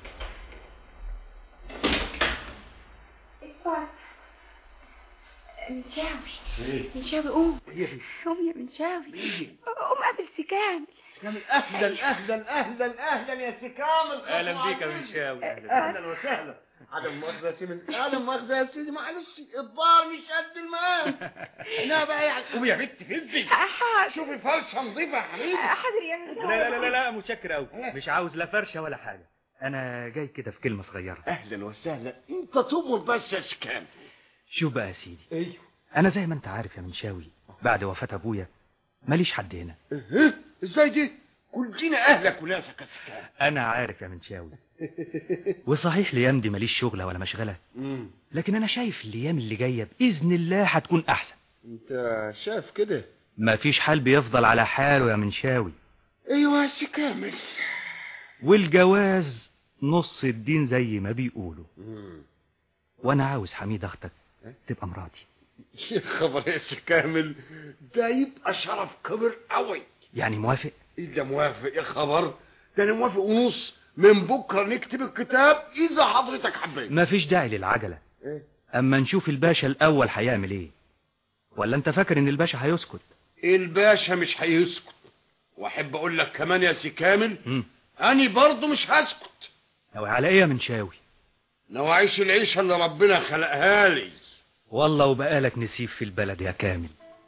اتفضل. منشاوي منشاوي قوم قوم يا منشاوي قوم قابل سكان كامل اهلا اهلا اهلا اهلا يا سي كامل اهلا بيك يا منشاوي اهلا وسهلا عدم مؤاخذة يا سيدي عدم مؤاخذة يا سيدي معلش الدار مش قد الماء لا بقى يعني قومي يا بنت فزي حاضر شوفي فرشة نظيفة يا حبيبي حاضر يا لا منشاوي لا لا لا, لا متشكر قوي مش عاوز لا فرشه ولا حاجه انا جاي كده في كلمه صغيره اهلا وسهلا انت تؤمر بس يا سي كامل شوف بقى يا سيدي ايوه انا زي ما انت عارف يا منشاوي بعد وفاه ابويا ماليش حد هنا ايه ازاي دي كلنا اهلك وناسك يا سي كامل انا عارف يا منشاوي وصحيح الايام دي ماليش شغله ولا مشغله مم. لكن انا شايف الايام اللي جايه باذن الله هتكون احسن انت شايف كده مفيش حال بيفضل على حاله يا منشاوي ايوه يا سي كامل والجواز نص الدين زي ما بيقولوا مم. وانا عاوز حميد اختك تبقى مراتي يا خبر يا سي كامل ده يبقى شرف كبير قوي يعني موافق ايه ده موافق يا خبر ده انا موافق ونص من بكره نكتب الكتاب اذا حضرتك حبيت مفيش داعي للعجله ايه اما نشوف الباشا الاول هيعمل ايه ولا انت فاكر ان الباشا هيسكت الباشا مش هيسكت واحب اقول لك كمان يا سي كامل مم. اني برضه مش هسكت ناوي على ايه يا منشاوي لو اعيش العيشه اللي ربنا خلقها لي والله وبقالك نسيب في البلد يا كامل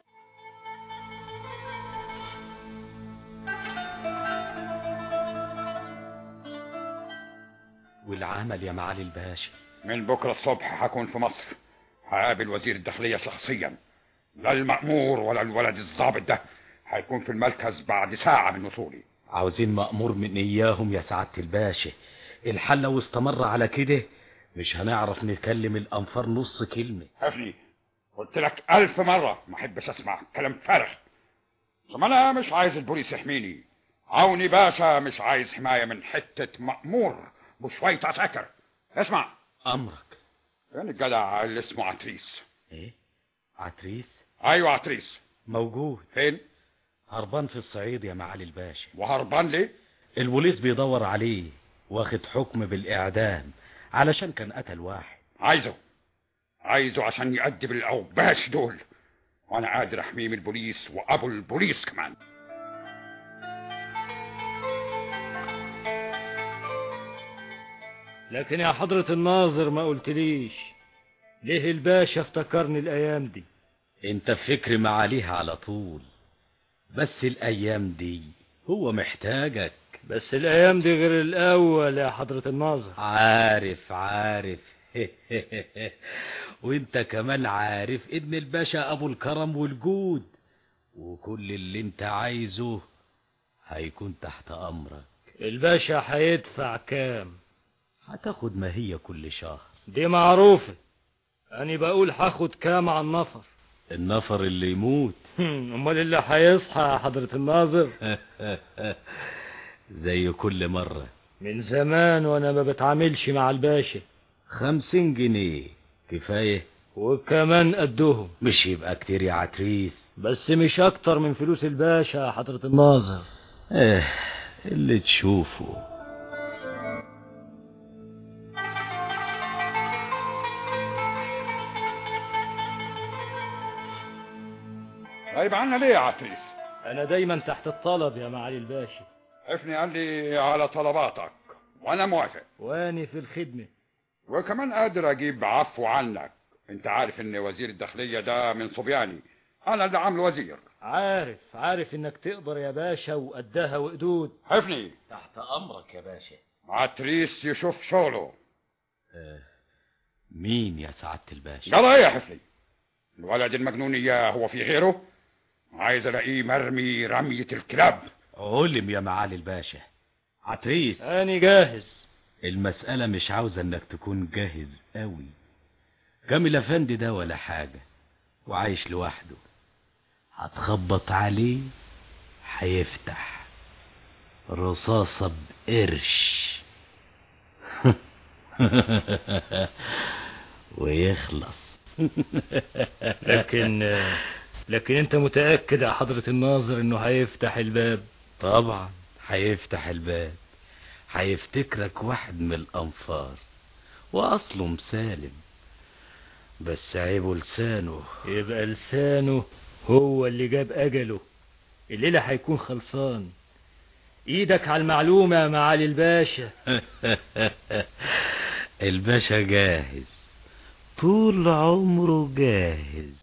والعمل يا معالي الباشا من بكرة الصبح هكون في مصر هقابل وزير الداخلية شخصيا لا المأمور ولا الولد الضابط ده هيكون في المركز بعد ساعة من وصولي عاوزين مأمور من إياهم يا سعادة الباشا الحل لو استمر على كده مش هنعرف نكلم الأنفار نص كلمة افني قلت لك ألف مرة ما أحبش أسمع كلام فارغ ثم أنا مش عايز البوليس يحميني عوني باشا مش عايز حماية من حتة مأمور بشوية عساكر اسمع أمرك فين الجدع اللي اسمه عتريس إيه عتريس أيوة عتريس موجود فين هربان في الصعيد يا معالي الباشا وهربان ليه البوليس بيدور عليه واخد حكم بالإعدام علشان كان قتل واحد عايزه عايزه عشان يأدب الأوباش دول وأنا قادر أحميه من البوليس وأبو البوليس كمان لكن يا حضرة الناظر ما قلتليش ليه الباشا افتكرني الأيام دي انت فكر معاليها على طول بس الأيام دي هو محتاجك بس الأيام دي غير الأول يا حضرة الناظر عارف عارف وانت كمان عارف ان الباشا ابو الكرم والجود وكل اللي انت عايزه هيكون تحت امرك الباشا هيدفع كام هتاخد ما هي كل شهر دي معروفة أنا بقول هاخد كام على النفر النفر اللي يموت أمال اللي هيصحى يا حضرة الناظر زي كل مرة من زمان وأنا ما بتعاملش مع الباشا خمسين جنيه كفاية وكمان قدهم مش يبقى كتير يا عتريس بس مش أكتر من فلوس الباشا يا حضرة الناظر اه اللي تشوفه غايب عنا ليه يا عتريس أنا دايما تحت الطلب يا معالي الباشا افني قال لي على طلباتك وأنا موافق واني في الخدمة وكمان قادر أجيب عفو عنك أنت عارف إن وزير الداخلية ده من صبياني أنا اللي عامله وزير عارف عارف إنك تقدر يا باشا وقدها وقدود حفني تحت امرك يا باشا عتريس يشوف شغله آه. مين يا سعادة الباشا جرى ايه يا حفني الولد المجنون اياه هو في غيره عايز الاقيه مرمي رمية الكلاب علم يا معالي الباشا عتريس أنا جاهز المسألة مش عاوزة انك تكون جاهز قوي جميل افندي ده ولا حاجة وعايش لوحده هتخبط عليه هيفتح رصاصة بقرش ويخلص لكن لكن أنت متأكد يا حضرة الناظر إنه هيفتح الباب طبعا هيفتح الباب هيفتكرك واحد من الأنفار وأصله مسالم بس عيبه لسانه يبقى لسانه هو اللي جاب أجله الليلة هيكون خلصان ايدك على المعلومة يا معالي الباشا الباشا جاهز طول عمره جاهز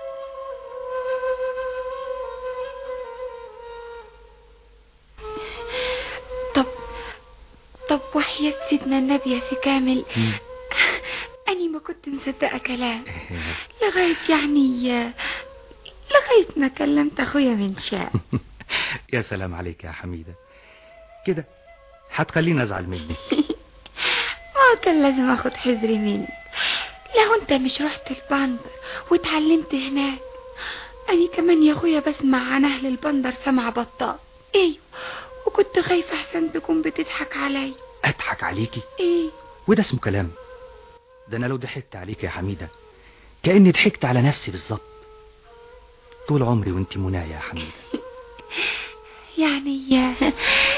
طب طب وحياة سيدنا النبي يا سي كامل أني ما كنت مصدقة كلام لغاية يعني لغاية ما كلمت أخويا من شاء يا سلام عليك يا حميدة كده هتخليني أزعل منك ما كان لازم أخد حذري منك لو أنت مش رحت البندر واتعلمت هناك أنا كمان يا أخويا بسمع عن أهل البندر سمع بطال أيوه وكنت خايفة أحسن تكون بتضحك علي أضحك عليكي إيه وده اسمه كلام ده أنا لو ضحكت عليك يا حميدة كأني ضحكت على نفسي بالظبط طول عمري وانت منايا يا حميدة يعني يعني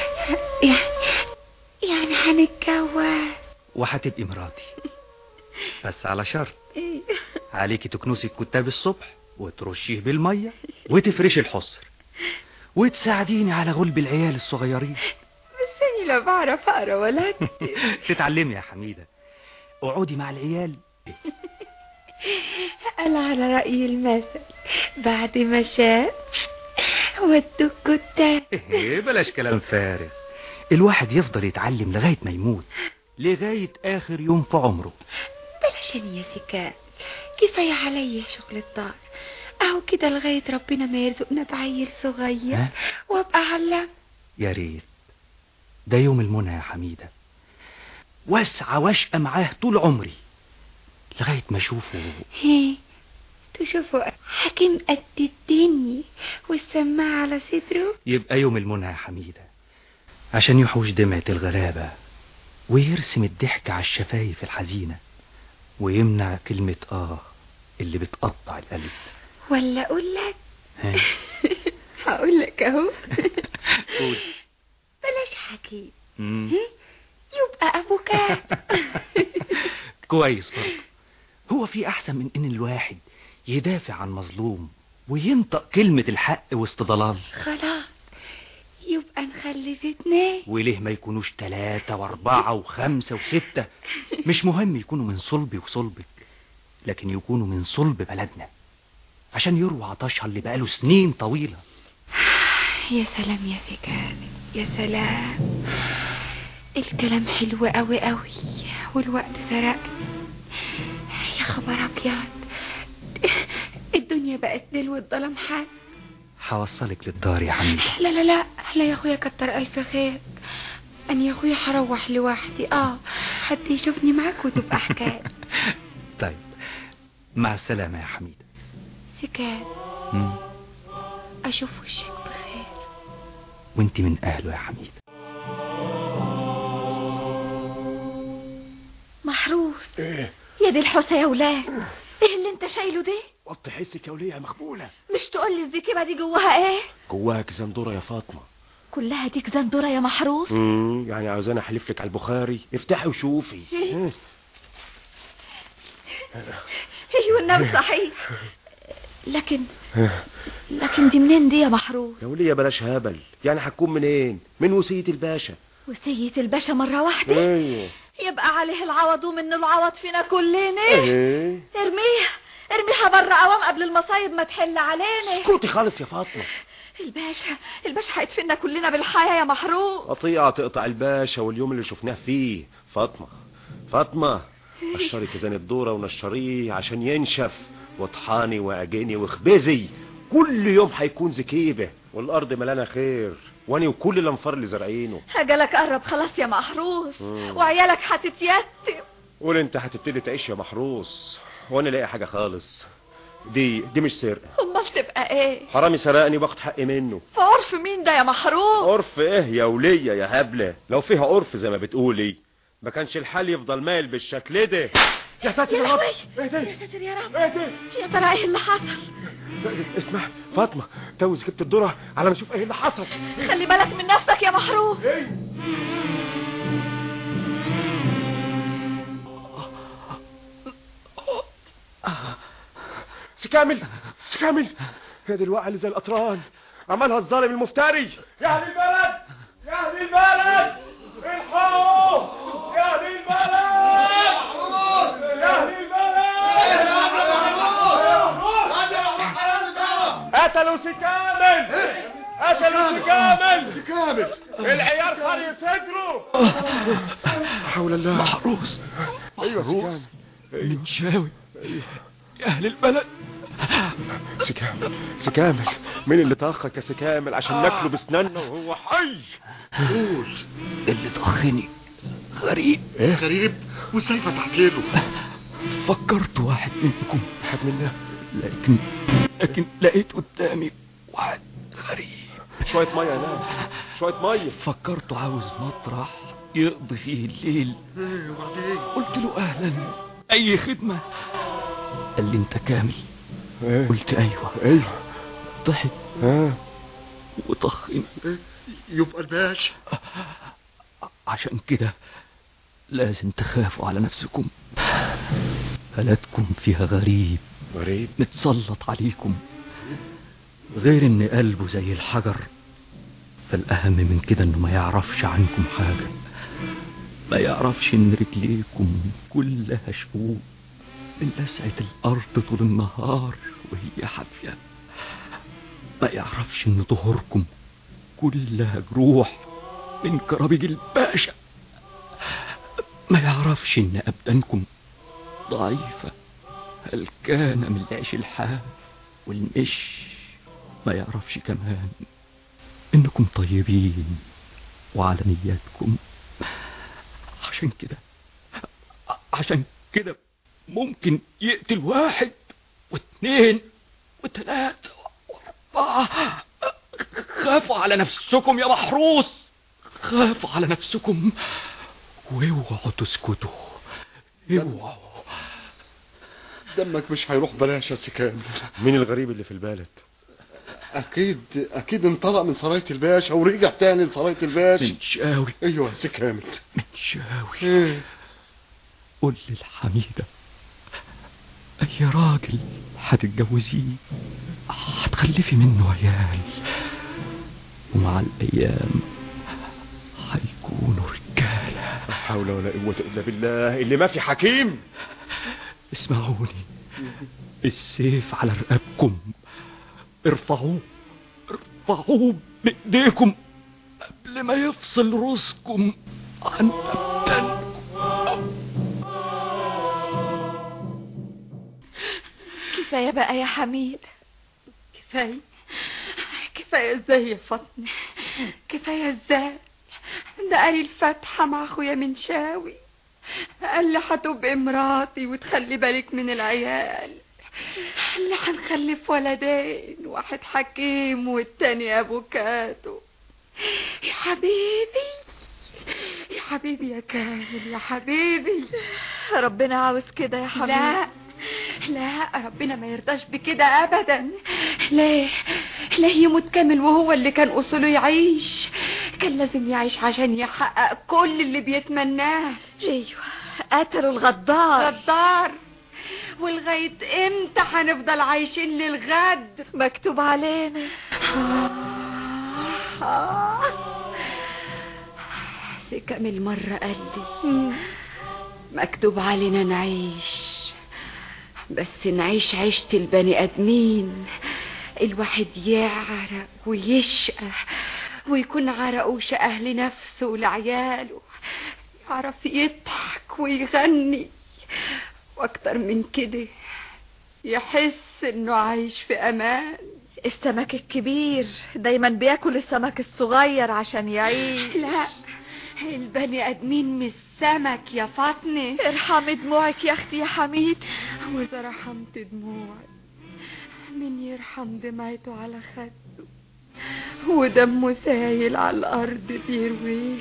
يعني هنتجوز وهتبقي مراتي بس على شرط عليكي تكنسي الكتاب الصبح وترشيه بالمية وتفرشي الحصر وتساعديني على غلب العيال الصغيرين بس أنا لا بعرف أقرا ولا أكتب تتعلمي يا حميدة اقعدي مع العيال قال على رأي المثل بعد ما شاف ودوا الكتاب ايه بلاش كلام فارغ الواحد يفضل يتعلم لغاية ما يموت لغاية آخر يوم في عمره بلاش أنا يا سكان كفاية عليا شغل الدار أهو كده لغاية ربنا ما يرزقنا بعيل صغير ها؟ وأبقى علم يا ريت ده يوم المنى يا حميدة واسعى واشقى معاه طول عمري لغاية ما اشوفه هي تشوفوا حكيم قد الدنيا والسماعة على صدره يبقى يوم المنى يا حميدة عشان يحوش دمعة الغلابة ويرسم الضحك على الشفايف الحزينة ويمنع كلمة آه اللي بتقطع القلب ولا أقول لك ها؟ هقول لك أهو قول. بلاش حكيم مم. يبقى أبوك كويس برضه هو في أحسن من إن الواحد يدافع عن مظلوم وينطق كلمة الحق وسط ضلال خلاص يبقى نخلف اتنين وليه ما يكونوش تلاتة واربعة وخمسة وستة مش مهم يكونوا من صلبي وصلبك لكن يكونوا من صلب بلدنا عشان يروى عطشها اللي بقاله سنين طويلة يا سلام يا فكان يا سلام الكلام حلو قوي قوي والوقت سرقني يا خبر ابيض الدنيا بقت ليل والظلام حال هوصلك للدار يا حميدة لا لا لا لا يا اخويا كتر الف خير انا يا اخويا هروح لوحدي اه حد يشوفني معاك وتبقى حكايه طيب مع السلامة يا حميدة سكان مم. اشوف وشك بخير وانت من أهله يا حميدة محروس ايه يا دي الحوسه يا ولاد ايه اللي انت شايله ده وطي حسك يا وليه يا مقبولة مش تقول لي الزكيبه دي جواها ايه جواها كزندورة يا فاطمة كلها ديك زندوره يا محروس امم يعني عاوزاني احلف لك على البخاري افتحي وشوفي إيه؟ ايوه النبي صحيح لكن لكن دي منين دي يا محروس يا وليه بلاش هبل يعني هتكون منين من وصية الباشا وسية الباشا مرة واحدة ايوه يبقى عليه العوض ومن العوض فينا كلنا ايه ارميها ارميها بره عوام قبل المصايب ما تحل علينا اسكتي خالص يا فاطمة الباشا الباشا هيدفننا كلنا بالحياة يا محروس قطيعة تقطع الباشا واليوم اللي شفناه فيه فاطمة فاطمة نشري كيزان الدورة ونشريه عشان ينشف واطحاني واجيني واخبزي كل يوم هيكون زكيبة والأرض ملانة خير واني وكل الأنفار اللي زارعينه هجلك قرب خلاص يا محروس مم. وعيالك هتتيتم قول انت هتبتدي تعيش يا محروس وانا لاقي حاجة خالص دي دي مش سرقة امال تبقى ايه حرامي سرقني باخد حقي منه في عرف مين ده يا محروس عرف ايه يا ولية يا هبلة لو فيها عرف زي ما بتقولي ما كانش الحال يفضل مايل بالشكل ده يا ساتر يا رب ايه ده يا ساتر يا رب ايه ده يا ترى ايه اللي حصل اسمع فاطمة توز جبت الذرة على ما اشوف ايه اللي حصل خلي بالك من نفسك يا محروس كامل سي كامل يا دي الوقعه اللي زي القطران عملها الظالم المفتري يا اهل البلد يا اهل البلد الحقوا يا اهل البلد يا اهل البلد قتلوا سي كامل قتلوا سي كامل سي كامل العيال خلي صدره حول الله محروس ايوه سي كامل من شاوي يا اهل البلد سي كامل سي كامل مين اللي طخك يا سي كامل عشان ناكله بسناننا وهو حي قول اللي طخني غريب ايه غريب وازاي فتحت له فكرت واحد منكم واحد منا لكن لكن لقيت قدامي واحد غريب شويه ميه يا ناس شويه ميه فكرت عاوز مطرح يقضي فيه الليل ايه وبعدين قلت له اهلا اي خدمه قال لي انت كامل ايه قلت ايوه ايوه ضحك ها وطخني إيه؟ يبقى الباشا عشان كده لازم تخافوا على نفسكم بلدكم فيها غريب غريب متسلط عليكم غير ان قلبه زي الحجر فالاهم من كده انه ما يعرفش عنكم حاجه ما يعرفش ان رجليكم كلها شقوق من لسعة الارض طول النهار وهي حافيه ما يعرفش ان ظهوركم كلها جروح من كرابيج الباشا ما يعرفش ان ابدانكم ضعيفه هلكانه من العيش الحاف والمش ما يعرفش كمان انكم طيبين وعلى نياتكم عشان كده عشان كده ممكن يقتل واحد واثنين وثلاثة وأربعة خافوا على نفسكم يا محروس خافوا على نفسكم واوعوا تسكتوا اوعوا دمك مش هيروح بلاش يا سي كامل مين الغريب اللي في البلد اكيد اكيد انطلق من سرايه الباشا ورجع تاني لسرايه الباشا من شاوي ايوه يا سي كامل من شاوي ايه قول للحميدة أي راجل هتتجوزيه هتخلفي منه عيال ومع الأيام هيكونوا رجالة لا حول ولا قوة إلا بالله اللي ما في حكيم اسمعوني السيف على رقابكم ارفعوه ارفعوه بإيديكم قبل ما يفصل رؤوسكم عن أبدانكم كفاية بقى يا حميد كفاية كفاية ازاي يا فاطمة كفاية ازاي ده قال الفاتحة مع اخويا منشاوي قال لي هتبقي مراتي وتخلي بالك من العيال قال لي هنخلف ولدين واحد حكيم والتاني افوكاتو يا حبيبي يا حبيبي يا كامل يا حبيبي ربنا عاوز كده يا حبيبي لا لا ربنا ما يرضاش بكده ابدا ليه ليه يموت كامل وهو اللي كان اصوله يعيش كان لازم يعيش عشان يحقق كل اللي بيتمناه ايوه قتلوا الغدار غدار ولغاية امتى هنفضل عايشين للغد مكتوب علينا سي كامل مرة قال لي مكتوب علينا نعيش بس نعيش عيشة البني آدمين الواحد يعرق ويشقى ويكون عرقه شقه لنفسه ولعياله يعرف يضحك ويغني واكتر من كده يحس انه عايش في امان السمك الكبير دايما بياكل السمك الصغير عشان يعيش لا البني ادمين مش سمك يا فاطمه ارحمي دموعك يا اختي يا حميد واذا رحمت دموعي مين يرحم دمعته على خده ودمه سايل على الارض بيرويه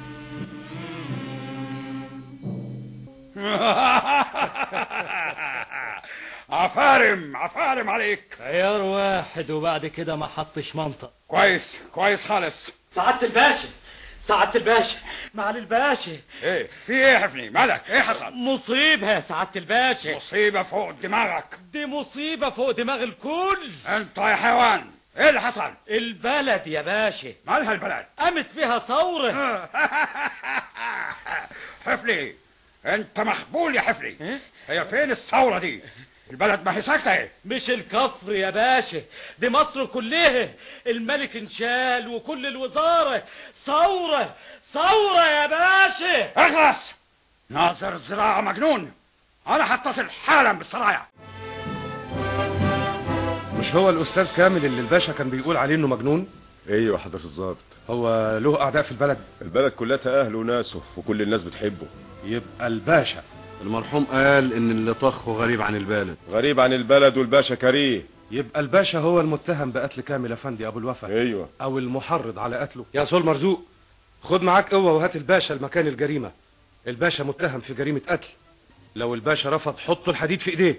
عفارم عفارم عليك خيار واحد وبعد كده ما حطش منطق كويس كويس خالص سعادة الباشا سعادة الباشا معالي الباشا ايه في ايه يا حفني مالك ايه حصل مصيبة يا سعادة الباشا مصيبة فوق دماغك دي مصيبة فوق دماغ الكل انت يا حيوان ايه اللي حصل البلد يا باشا مالها البلد قامت فيها ثورة حفلي انت مخبول يا حفلي هي فين الثورة دي البلد ما هي ساكتة ايه مش الكفر يا باشا دي مصر كلها الملك انشال وكل الوزارة ثورة ثورة يا باشا اخلص ناظر زراعة مجنون انا هتصل حالا بالسرايا مش هو الاستاذ كامل اللي الباشا كان بيقول عليه انه مجنون ايوه حضرة الظابط هو له اعداء في البلد البلد كلها اهله وناسه وكل الناس بتحبه يبقى الباشا المرحوم قال ان اللي طخه غريب عن البلد غريب عن البلد والباشا كريه يبقى الباشا هو المتهم بقتل كامل افندي ابو الوفا ايوه او المحرض على قتله يا سول مرزوق خد معاك قوه وهات الباشا لمكان الجريمه الباشا متهم في جريمه قتل لو الباشا رفض حط الحديد في ايديه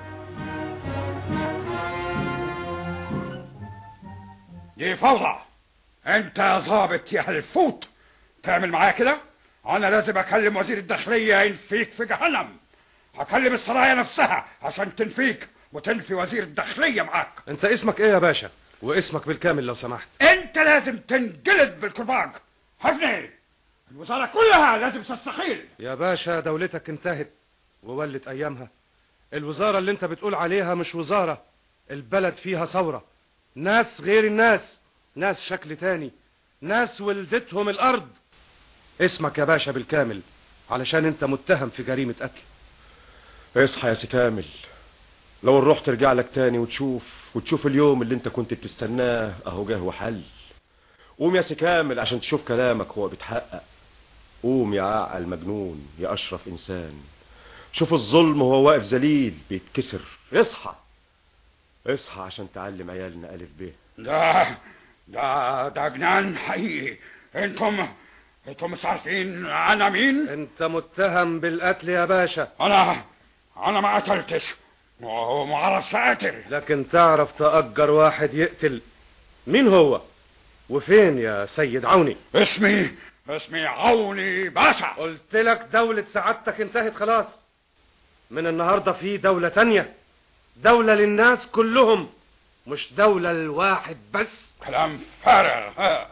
دي فوضى انت يا ظابط يا هلفوت تعمل معايا كده انا لازم اكلم وزير الداخلية ينفيك في جهنم هكلم السرايا نفسها عشان تنفيك وتنفي وزير الداخلية معاك انت اسمك ايه يا باشا واسمك بالكامل لو سمحت انت لازم تنجلد بالكرباج حفني الوزارة كلها لازم تستخيل يا باشا دولتك انتهت وولت ايامها الوزارة اللي انت بتقول عليها مش وزارة البلد فيها ثورة ناس غير الناس ناس شكل تاني ناس ولدتهم الارض اسمك يا باشا بالكامل علشان انت متهم في جريمة قتل اصحى يا سي كامل لو الروح ترجع لك تاني وتشوف وتشوف اليوم اللي انت كنت بتستناه اهو جه وحل قوم يا سي كامل عشان تشوف كلامك هو بيتحقق قوم يا عاقل مجنون يا اشرف انسان شوف الظلم وهو واقف ذليل بيتكسر اصحى اصحى عشان تعلم عيالنا الف ب ده ده ده جنان حقيقي انتم انتم مش عارفين انا مين انت متهم بالقتل يا باشا انا انا ما قتلتش وما اعرفش اقتل لكن تعرف تأجر واحد يقتل مين هو وفين يا سيد عوني اسمي اسمي عوني باشا قلت لك دولة سعادتك انتهت خلاص من النهاردة في دولة تانية دولة للناس كلهم مش دولة للواحد بس كلام فارغ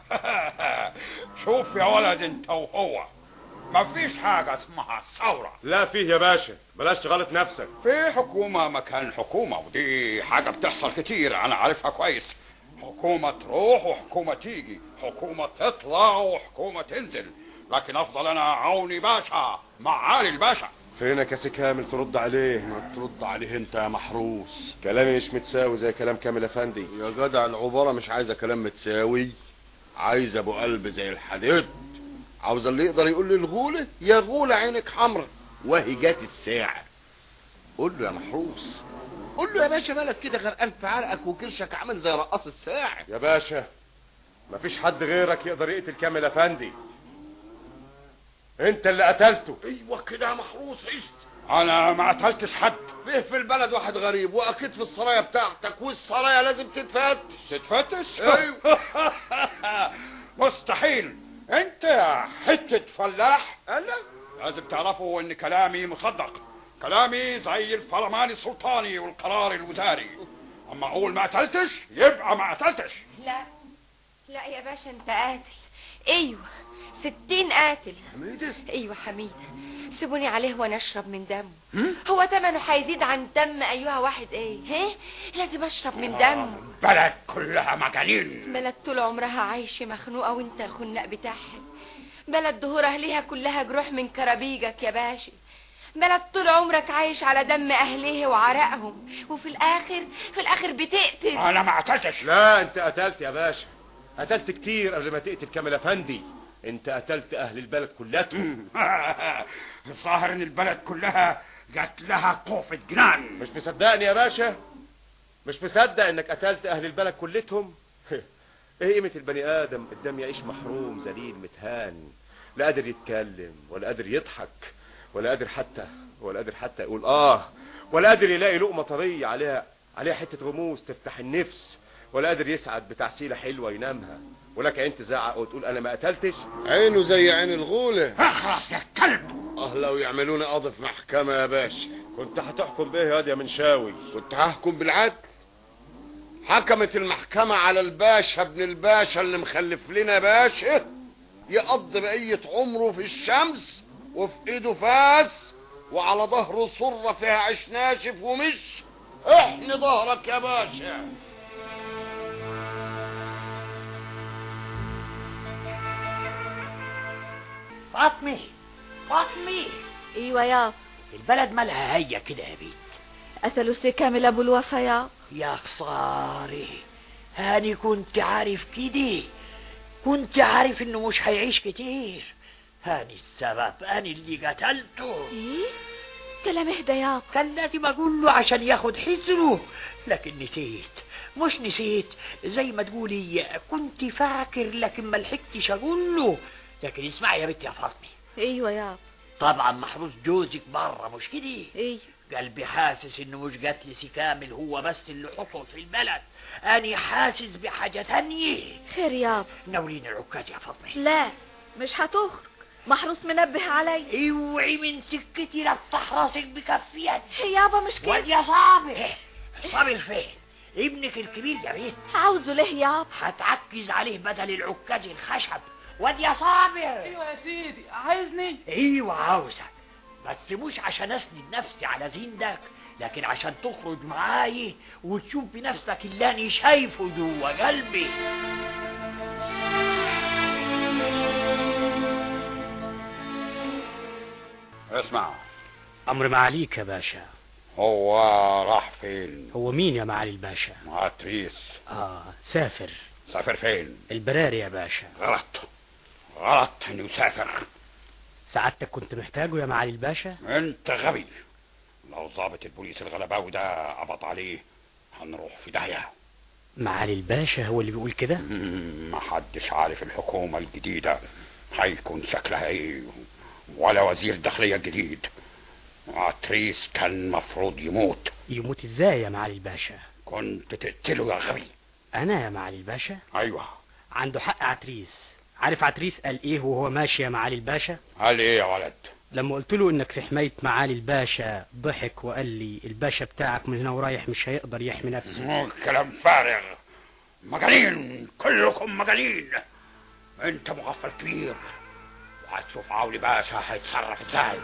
شوف يا ولد انت وهو مفيش حاجة اسمها ثورة لا فيه يا باشا بلاش تغلط نفسك في حكومة مكان حكومة ودي حاجة بتحصل كتير أنا عارفها كويس حكومة تروح وحكومة تيجي حكومة تطلع وحكومة تنزل لكن أفضل أنا عوني باشا معالي الباشا فينك يا سي كامل ترد عليه ما ترد عليه انت يا محروس كلامي مش متساوي زي كلام كامل افندي يا جدع العبارة مش عايزة كلام متساوي عايزة ابو قلب زي الحديد عاوز اللي يقدر يقول لي الغولة يا غولة عينك حمرا وهي جات الساعة قول له يا محروس قول له يا باشا مالك كده غرقان في عرقك وكرشك عامل زي رقاص الساعة يا باشا مفيش حد غيرك يقدر يقتل كامل افندي انت اللي قتلته ايوه كده يا محروس عشت أنا ما قتلتش حد فيه في البلد واحد غريب واكيد في السرايا بتاعتك والسرايا لازم تتفتش تتفتش؟ ايوه مستحيل انت يا حتة فلاح انا لازم تعرفوا ان كلامي مصدق كلامي زي الفرمان السلطاني والقرار الوزاري اما اقول ما قتلتش يبقى ما قتلتش لا لا يا باشا انت قاتل ايوه ستين قاتل حميدة ايوه حميدة سيبوني عليه وانا اشرب من دمه هو تمنه هيزيد عن دم ايها واحد ايه ها لازم اشرب من دمه بلد كلها مجانين بلد طول عمرها عايشة مخنوقة وانت الخناق بتاعها بلد ظهور اهلها كلها جروح من كرابيجك يا باشا بلد طول عمرك عايش على دم اهلها وعرقهم وفي الاخر في الاخر بتقتل انا ما قتلتش لا انت قتلت يا باشا قتلت كتير قبل ما تقتل كامل افندي انت قتلت اهل البلد كلاتهم الظاهر ان البلد كلها جات لها طوفة جنان مش مصدقني يا باشا مش مصدق انك قتلت اهل البلد كلتهم ايه قيمة البني ادم قدام يعيش محروم ذليل متهان لا قادر يتكلم ولا قادر يضحك ولا قادر حتى ولا قادر حتى يقول اه ولا قادر يلاقي لقمة طرية عليها عليها حتة غموس تفتح النفس ولا قادر يسعد بتعسيله حلوه ينامها ولك عين تزعق وتقول انا ما قتلتش عينه زي عين الغولة اخرس يا كلب اه لو يعملوني قاضي في محكمة يا باشا كنت هتحكم بيه يا واد يا منشاوي كنت هحكم بالعدل حكمت المحكمة على الباشا ابن الباشا اللي مخلف لنا باشا يقضي بقية عمره في الشمس وفي ايده فاس وعلى ظهره صرة فيها عيش ناشف ومش احني ظهرك يا باشا فاطمة فاطمة ايوه يا البلد مالها هيا كده يا بيت قتلوا سي كامل ابو الوفا يا يا خسارة هاني كنت عارف كده كنت عارف انه مش هيعيش كتير هاني السبب انا اللي قتلته ايه كلام اهدى يا كان لازم اقول له عشان ياخد حذره لكن نسيت مش نسيت زي ما تقولي كنت فاكر لكن ما لحقتش اقول له لكن اسمعي يا بنتي يا فاطمه ايوه يا طبعا محروس جوزك بره مش كده ايه قلبي حاسس انه مش قتل سي كامل هو بس اللي حصل في البلد اني حاسس بحاجه تانية خير يا ناولين العكاز يا فاطمه لا مش هتخرج محروس منبه علي اوعي من سكتي لا تحرسك بكفيتي يابا مش كده واد يا صابر صابر فين ابنك الكبير يا بيت عاوزه ليه يابا هتعكز عليه بدل العكاز الخشب واد يا صابر ايوه يا سيدي عايزني ايوه عاوزك بس مش عشان اسند نفسي على زندك لكن عشان تخرج معاي وتشوف بنفسك اللي انا شايفه جوه قلبي اسمع امر معاليك يا باشا هو راح فين هو مين يا معالي الباشا عتريس اه سافر سافر فين البراري يا باشا غلط غلط انه يسافر سعادتك كنت محتاجه يا معالي الباشا انت غبي لو ضابط البوليس الغلباوي ده قبض عليه هنروح في داهيه معالي الباشا هو اللي بيقول كده ما حدش عارف الحكومة الجديدة هيكون شكلها ايه ولا وزير داخلية جديد عتريس كان مفروض يموت يموت ازاي يا معالي الباشا كنت تقتله يا غبي انا يا معالي الباشا ايوه عنده حق عتريس عارف عتريس قال ايه وهو ماشي يا معالي الباشا قال ايه يا ولد لما قلت له انك في حماية معالي الباشا ضحك وقال لي الباشا بتاعك من هنا ورايح مش هيقدر يحمي نفسه مو كلام فارغ مجانين كلكم مجانين انت مغفل كبير وهتشوف عولي باشا هيتصرف ازاي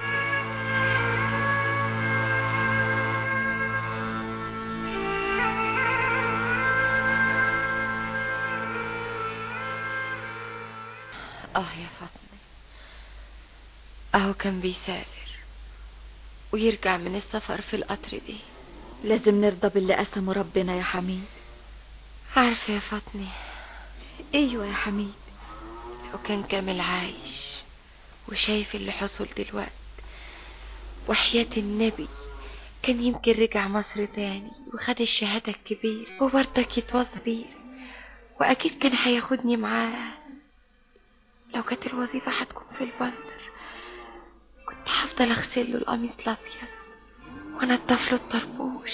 اه يا فاطمة اهو كان بيسافر ويرجع من السفر في القطر دي لازم نرضى باللي قسمه ربنا يا حميد عارفة يا فاطمة ايوه يا حميد لو كان كامل عايش وشايف اللي حصل دلوقتي وحياة النبي كان يمكن رجع مصر تاني وخد الشهادة الكبيرة وبرضك يتوظف بيه وأكيد كان هياخدني معاه لو كانت الوظيفة هتكون في البندر كنت هفضل أغسل له القميص الأبيض وأنضف له الطربوش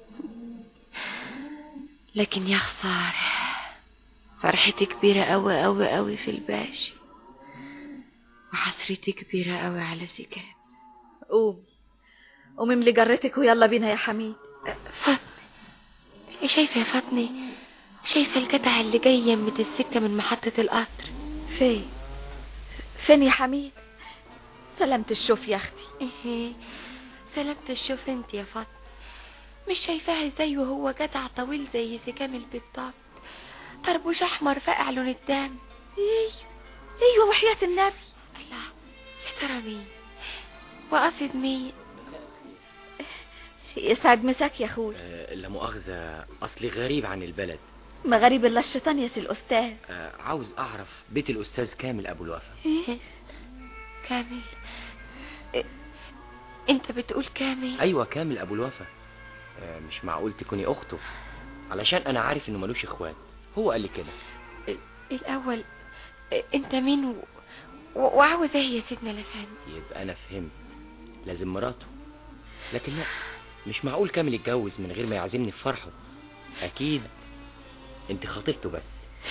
لكن يا خسارة فرحتي كبيرة أوي أوي أوي في الباشا وحسرتي كبيرة أوي على سكان قوم قومي من اللي جرتك ويلا بينا يا حميد فاطمة شايفة يا فاطمة شايفة الجدع اللي جاي يمة السكة من محطة القطر فين فين يا حميد سلامة الشوف يا اختي ايه سلامة الشوف انت يا فاطمة مش شايفاها ازاي وهو جدع طويل زي سكامل بالضبط طربوش احمر فاقع لون الدم ايوه ايوه وحياة النبي الله يا ترى مين وقصد مين يسعد مساك يا اخوي آه، لا مؤاخذة أصلي غريب عن البلد ما غريب الا الشيطان يا سي الاستاذ آه، عاوز أعرف بيت الأستاذ كامل أبو الوفا ايه كامل إيه؟ انت بتقول كامل أيوة كامل أبو الوفا آه، مش معقول تكوني أخته علشان أنا عارف إنه ملوش إخوات هو قال لي كده إيه الاول إيه انت مين و... و... وعاوز ايه يا سيدنا الافندي يبقى أنا فهمت لازم مراته لكن لا مش معقول كامل يتجوز من غير ما يعزمني في فرحه أكيد انت خطيبته بس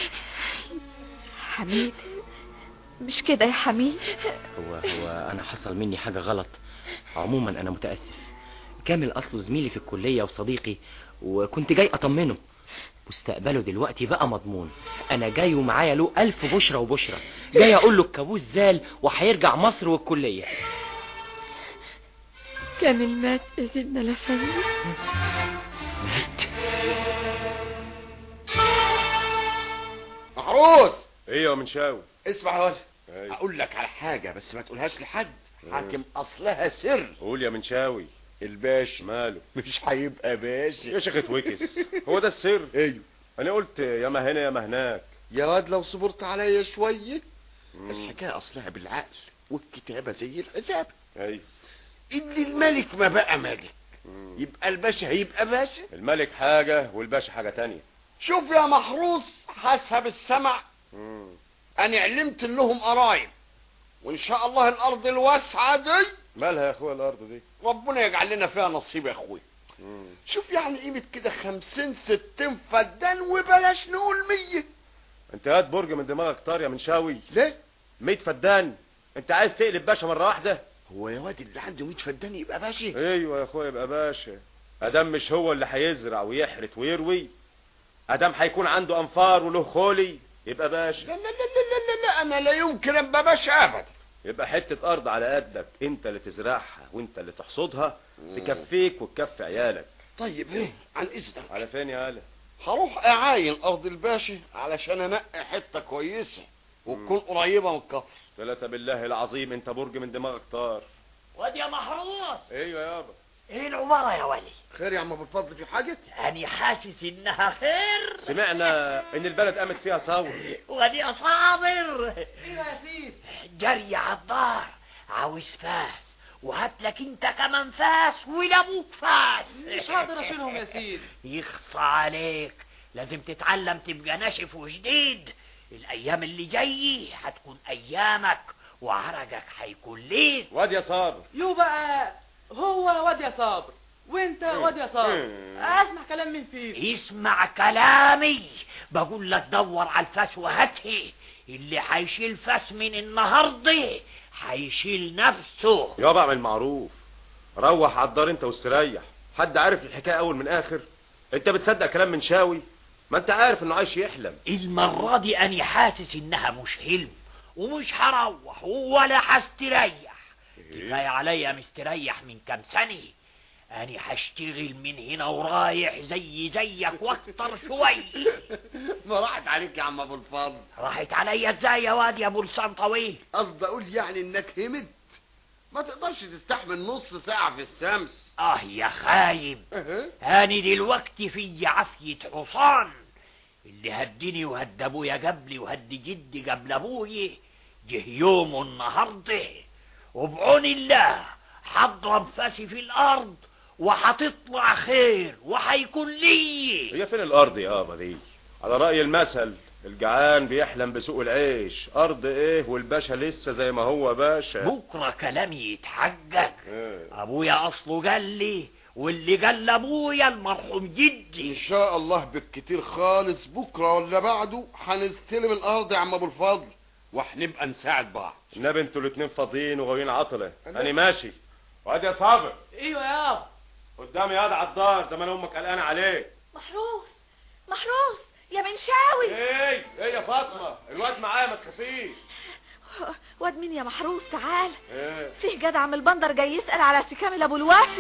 حميد مش كده يا حميد هو هو انا حصل مني حاجه غلط عموما انا متاسف كامل اصله زميلي في الكليه وصديقي وكنت جاي اطمنه مستقبله دلوقتي بقى مضمون انا جاي ومعايا له الف بشرة وبشرة جاي اقول له الكابوس زال وهيرجع مصر والكليه كامل مات يا سيدنا الافندي محروس ايه يا منشاوي اسمع يا ولد اقول لك على حاجه بس ما تقولهاش لحد حاكم اصلها سر قول يا منشاوي الباشا ماله مش هيبقى باشا يا شيخة وكس هو ده السر ايوه انا قلت يا ما هنا يا ما هناك يا واد لو صبرت عليا شويه الحكايه اصلها بالعقل والكتابه زي الحساب ايوه اللي الملك ما بقى ملك يبقى الباشا هيبقى باشا الملك حاجة والباشا حاجة تانية شوف يا محروس حسب السمع انا علمت انهم قرايب وان شاء الله الارض الواسعه دي مالها يا اخويا الارض دي ربنا يجعل لنا فيها نصيب يا اخويا شوف يعني قيمة كده خمسين ستين فدان وبلاش نقول مية انت هات برج من دماغك طار يا منشاوي ليه؟ 100 فدان انت عايز تقلب باشا مرة واحدة هو يا واد اللي عنده 100 فدان يبقى باشا ايوه يا اخويا يبقى باشا ادام مش هو اللي هيزرع ويحرث ويروي ادام هيكون عنده انفار وله خولي يبقى باشا لا لا لا لا لا, لا انا لا يمكن ابقى باشا ابدا يبقى حتة ارض على قدك انت اللي تزرعها وانت اللي تحصدها تكفيك وتكفي عيالك طيب ايه عن اذنك على فين يا هلا هروح اعاين ارض الباشا علشان انقي حته كويسه وتكون قريبه من الكفر ثلاثة بالله العظيم انت برج من دماغك طار واد يا محروس ايوه يابا ايه العمارة يا ولي خير يا عم ابو الفضل في حاجه أنا حاسس إنها خير سمعنا ان البلد قامت فيها ثورة وأنا صابر ايوه يا سيدي جري على الدار عاوز فاس وهات لك انت كمان فاس ولابوك فاس مش هقدر اشيلهم يا سيدي يخصى عليك لازم تتعلم تبقى ناشف وجديد الايام اللي جاي هتكون ايامك وعرجك هيكون ليل واد يا صابر يو بقى هو واد يا صابر وانت واد يا صابر اسمع كلام مين فيه اسمع كلامي بقول لك دور على الفاس وهاته اللي هيشيل فاس من النهارده هيشيل نفسه يابا اعمل معروف روح على الدار انت واستريح حد عارف الحكايه اول من اخر انت بتصدق كلام من شاوي ما انت عارف انه عايش يحلم المرة دي أنا حاسس إنها مش حلم ومش هروح ولا هستريح كفاية عليا مستريح من كام سنة أنا هشتغل من هنا ورايح زي زيك واكتر شوي ما راحت عليك يا عم ابو الفضل راحت عليا ازاي يا واد يا ابو لسان طويل قصدي اقول يعني انك همت ما تقدرش تستحمل نص ساعه في الشمس اه يا خايب أنا دلوقتي في عافية حصان اللي هدني وهد ابويا قبلي وهد جدي قبل ابويا جه يوم النهارده وبعون الله هضرب فاسي في الارض وهتطلع خير وهيكون لي هي فين الارض يابا دي على راي المثل الجعان بيحلم بسوق العيش ارض ايه والباشا لسه زي ما هو باشا بكره كلامي يتحقق ابويا اصله قال لي واللي قال لابويا المرحوم جدي ان شاء الله بالكتير خالص بكره ولا بعده هنستلم الارض يا عم ابو الفضل وهنبقى نساعد بعض النبي انتوا الاتنين فاضيين وغاويين عطله انا ماشي واد يا صابر ايوه يابا قدامي ياض على الدار زمان امك قلقانه عليك محروس محروس يا منشاوي ايه ايه يا فاطمه الواد معايا ما تخافيش واد مين يا محروس تعال ايه فيه جدع من البندر جاي يسأل على سي كامل ابو الوافي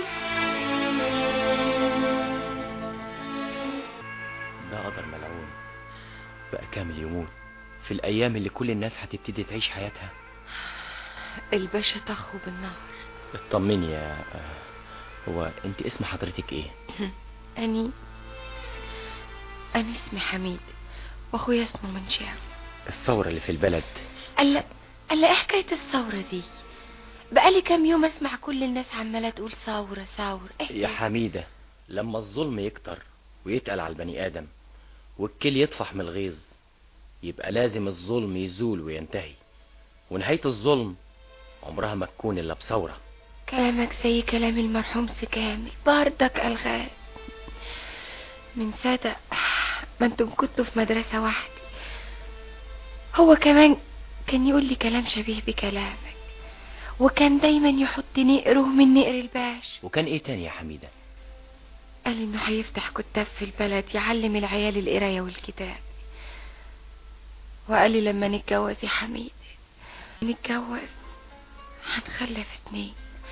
ده قدر ملعون بقى كامل يموت في الايام اللي كل الناس هتبتدي تعيش حياتها الباشا طخه بالنار اطمني يا هو انت اسم حضرتك ايه أني أنا اسمي حميد وأخويا اسمه منشاوي الثورة اللي في البلد قال قال إيه حكاية الثورة دي بقالي كام يوم أسمع كل الناس عمالة تقول ثورة ثورة إيه يا حميدة لما الظلم يكتر ويتقل على البني آدم والكل يطفح من الغيظ يبقى لازم الظلم يزول وينتهي ونهاية الظلم عمرها ما تكون إلا بثورة كلامك زي كلام المرحوم سكامل بردك ألغاز من صدق ما انتم كنتوا في مدرسة واحدة هو كمان كان يقول لي كلام شبيه بكلامك وكان دايما يحط نقره من نقر الباش وكان ايه تاني يا حميدة قال انه هيفتح كتاب في البلد يعلم العيال القراية والكتاب وقال لي لما نتجوز يا حميد نتجوز هنخلف اتنين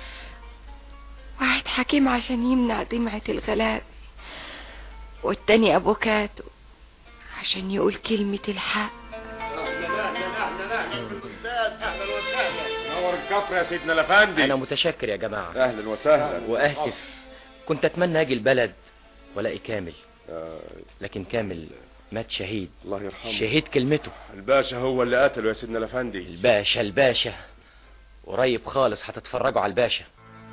واحد حكيم عشان يمنع دمعة الغلاب والتاني افوكاتو عشان يقول كلمة الحق نور الكفر يا سيدنا الافندي انا متشكر يا جماعة اهلا وسهلا واسف كنت اتمنى اجي البلد والاقي كامل لكن كامل مات شهيد الله يرحمه شهيد كلمته الباشا هو اللي قتله يا سيدنا الافندي الباشا الباشا قريب خالص هتتفرجوا على الباشا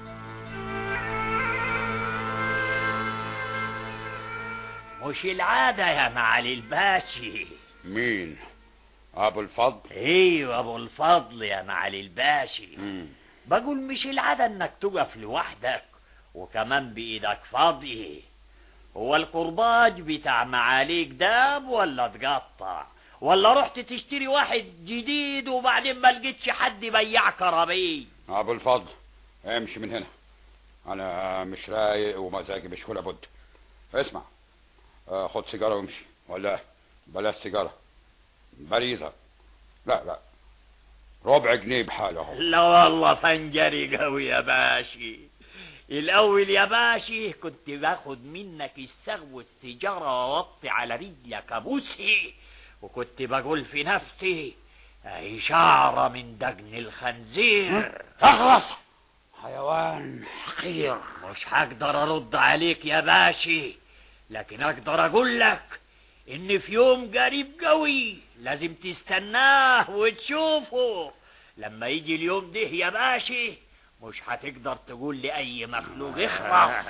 مش العادة يا معالي الباشي مين ابو الفضل ايوه ابو الفضل يا معالي الباشي بقول مش العادة انك تقف لوحدك وكمان بايدك فاضي هو القرباج بتاع معاليك داب ولا اتقطع ولا رحت تشتري واحد جديد وبعدين ما لقيتش حد يبيع كرابيه ابو الفضل امشي من هنا انا مش رايق ومزاجي مش ولا بد اسمع آه، خد سيجاره وامشي ولا بلاش سيجاره باريزه لا لا ربع جنيه بحاله لا والله فنجري قوي يا باشي الاول يا باشي كنت باخد منك السغ والسيجاره واوطي على رجلك ابوسي وكنت بقول في نفسي اهي شعره من دجن الخنزير اخلص حيوان حقير مش هقدر ارد عليك يا باشي لكن اقدر اقول لك ان في يوم قريب قوي لازم تستناه وتشوفه لما يجي اليوم ده يا باشي مش هتقدر تقول لأي مخلوق اخرس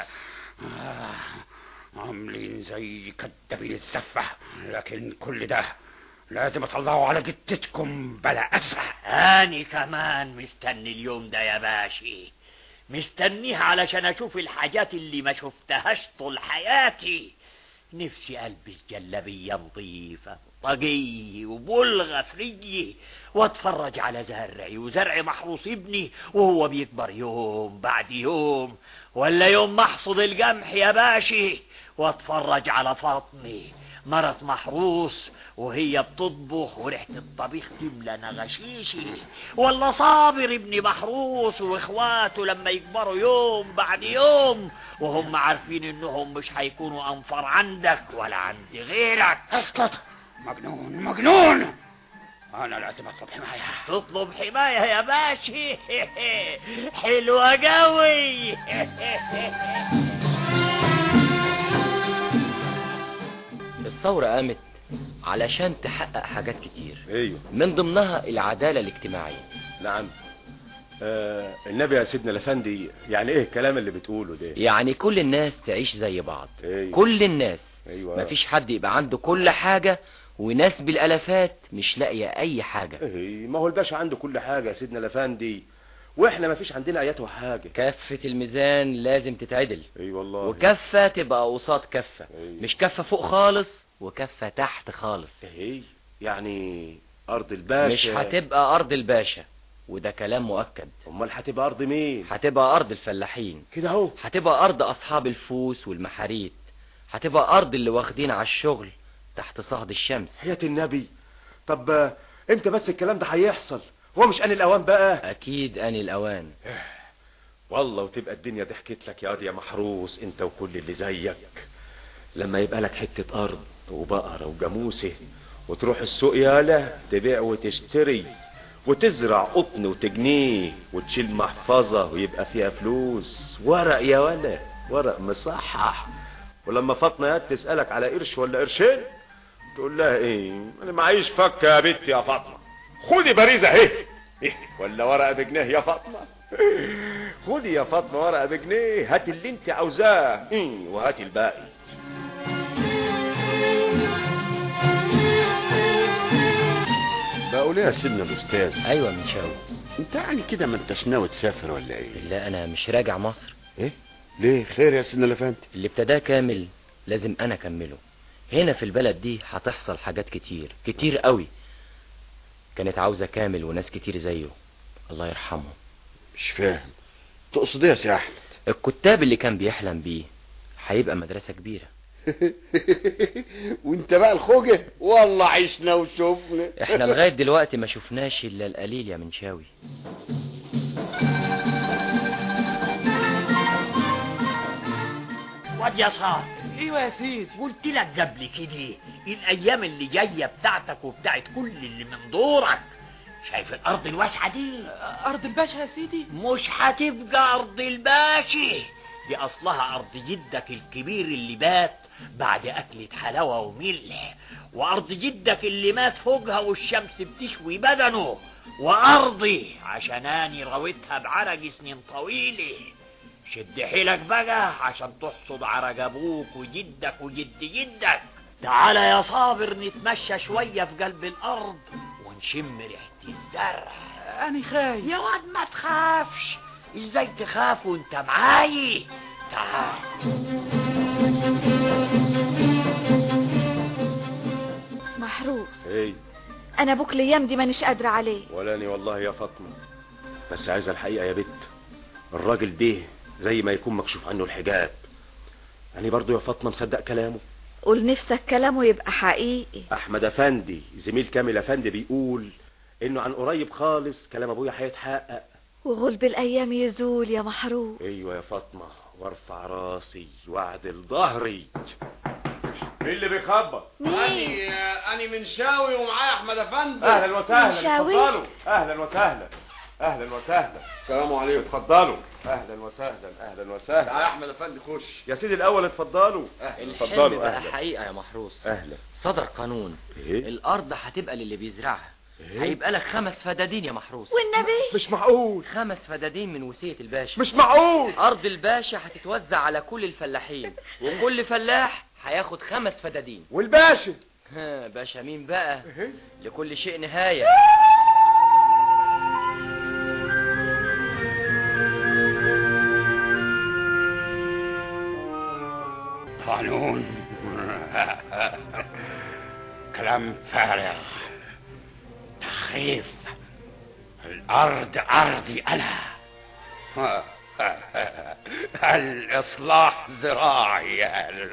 عاملين زي كدابين الزفة لكن كل ده لازم اطلعه على جتتكم بلا اسرع أنا كمان مستني اليوم ده يا باشي مستنيه علشان أشوف الحاجات اللي ما شفتهاش طول حياتي نفسي ألبس جلابية نظيفة طاقية وبلغة في رجلي واتفرج على زرعي وزرع محروس ابني وهو بيكبر يوم بعد يوم ولا يوم محصد القمح يا باشي واتفرج على فاطمي مرت محروس وهي بتطبخ وريحة الطبيخ تملى نغشيشي ولا صابر ابن محروس واخواته لما يكبروا يوم بعد يوم وهم عارفين انهم مش هيكونوا انفر عندك ولا عند غيرك اسكت مجنون مجنون انا لازم اطلب حماية تطلب حماية يا باشي حلوة قوي الثورة قامت علشان تحقق حاجات كتير ايوه من ضمنها العدالة الاجتماعية نعم آه النبي يا سيدنا الافندي يعني ايه الكلام اللي بتقوله ده يعني كل الناس تعيش زي بعض أيوة. كل الناس ايوه مفيش حد يبقى عنده كل حاجة وناس بالالافات مش لاقية اي حاجة ايه ما هو الباشا عنده كل حاجه يا سيدنا الافندي واحنا ما فيش عندنا اياته حاجه كفة الميزان لازم تتعدل اي والله وكفة تبقى قصاد كفة أيوة. مش كفة فوق خالص وكفة تحت خالص ايه يعني ارض الباشا مش هتبقى ارض الباشا وده كلام مؤكد امال هتبقى ارض مين هتبقى ارض الفلاحين كده اهو هتبقى ارض اصحاب الفوس والمحاريت هتبقى ارض اللي واخدين على الشغل تحت صهد الشمس حياة النبي طب آه، امتى بس الكلام ده هيحصل هو مش ان الاوان بقى اكيد اني الاوان والله وتبقى الدنيا ضحكت لك يا قاضي يا محروس انت وكل اللي زيك لما يبقى لك حتة ارض وبقرة وجاموسة وتروح السوق يالا تبيع وتشتري وتزرع قطن وتجنيه وتشيل محفظة ويبقى فيها فلوس ورق يا ولا ورق مصحح ولما فاطمة يا تسألك على قرش ولا قرشين تقول لها ايه انا معيش فكة يا بنتي يا فاطمة خدي باريزة اهي إيه، ولا ورقة بجنيه يا فاطمة خدي يا فاطمة ورقة بجنيه هاتي اللي انت عاوزاه إيه، وهاتي الباقي بقول ايه يا سيدنا الاستاذ ايوه من شاوي انت يعني كده ما انتش ناوي تسافر ولا ايه لا انا مش راجع مصر ايه ليه خير يا سيدنا الافندي اللي ابتداه كامل لازم انا اكمله هنا في البلد دي هتحصل حاجات كتير كتير قوي كانت عاوزة كامل وناس كتير زيه الله يرحمه مش فاهم تقصد ايه يا سي احمد الكتاب اللي كان بيحلم بيه هيبقى مدرسة كبيرة وانت بقى الخوجه والله عشنا وشفنا احنا لغاية دلوقتي ما شفناش الا القليل يا منشاوي واد يا صاحبي ايوه يا سيدي قلت لك قبل كده الايام اللي جايه بتاعتك وبتاعت كل اللي من دورك شايف الارض الواسعه دي ارض الباشا يا سيدي مش هتبقى ارض الباشا دي اصلها ارض جدك الكبير اللي بات بعد اكلة حلاوة وملح وارض جدك اللي مات فوقها والشمس بتشوي بدنه وارضي عشان اني رويتها بعرق سنين طويلة شد حيلك بقى عشان تحصد عرق ابوك وجدك وجد جدك تعالى يا صابر نتمشى شوية في قلب الارض ونشم ريحة الزرع انا خايف يا واد ما تخافش ازاي تخاف وانت معاي تعال محروس ايه انا ابوك الايام دي مانيش قادره عليه ولا اني والله يا فاطمه بس عايزه الحقيقه يا بت الراجل ده زي ما يكون مكشوف عنه الحجاب يعني برضو يا فاطمه مصدق كلامه قول نفسك كلامه يبقى حقيقي احمد افندي زميل كامل افندي بيقول انه عن قريب خالص كلام ابويا هيتحقق وغلب الايام يزول يا محروس ايوه يا فاطمه وارفع راسي واعدل ظهري مين اللي بيخبط اني اني منشاوي ومعايا احمد افندي اهلا وسهلا منشاوي؟ اتفضلوا اهلا وسهلا اهلا وسهلا السلام عليكم اتفضلوا اهلا وسهلا اهلا وسهلا تعالى يا احمد افندي خش يا سيدي الاول اتفضلوا الحلم اتفضلوا بقى اهلا حقيقة يا محروس اهلا صدر قانون ايه الارض هتبقى للي بيزرعها إيه؟ هيبقى لك خمس فدادين يا محروس والنبي مش معقول خمس فدادين من وصية الباشا مش معقول أرض الباشا هتتوزع على كل الفلاحين وكل فلاح هياخد خمس فدادين والباشا ها باشا مين بقى لكل شيء نهاية قانون كلام فارغ تخريف الأرض أرضي أنا الإصلاح زراعي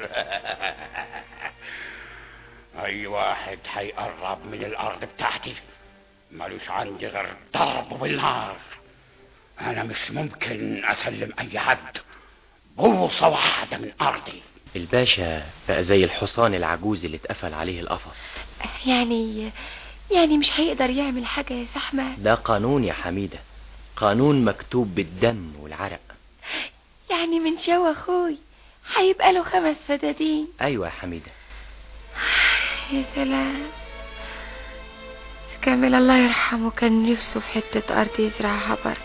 أي واحد هيقرب من الأرض بتاعتي ملوش عندي غير ضربه بالنار أنا مش ممكن أسلم أي حد بوصة واحدة من أرضي الباشا بقى زي الحصان العجوز اللي اتقفل عليه القفص يعني يعني مش هيقدر يعمل حاجة يا سحمة ده قانون يا حميدة قانون مكتوب بالدم والعرق يعني من شو اخوي هيبقى له خمس فدادين أيوة يا حميدة يا سلام كامل الله يرحمه كان نفسه في حتة أرض يزرعها برضك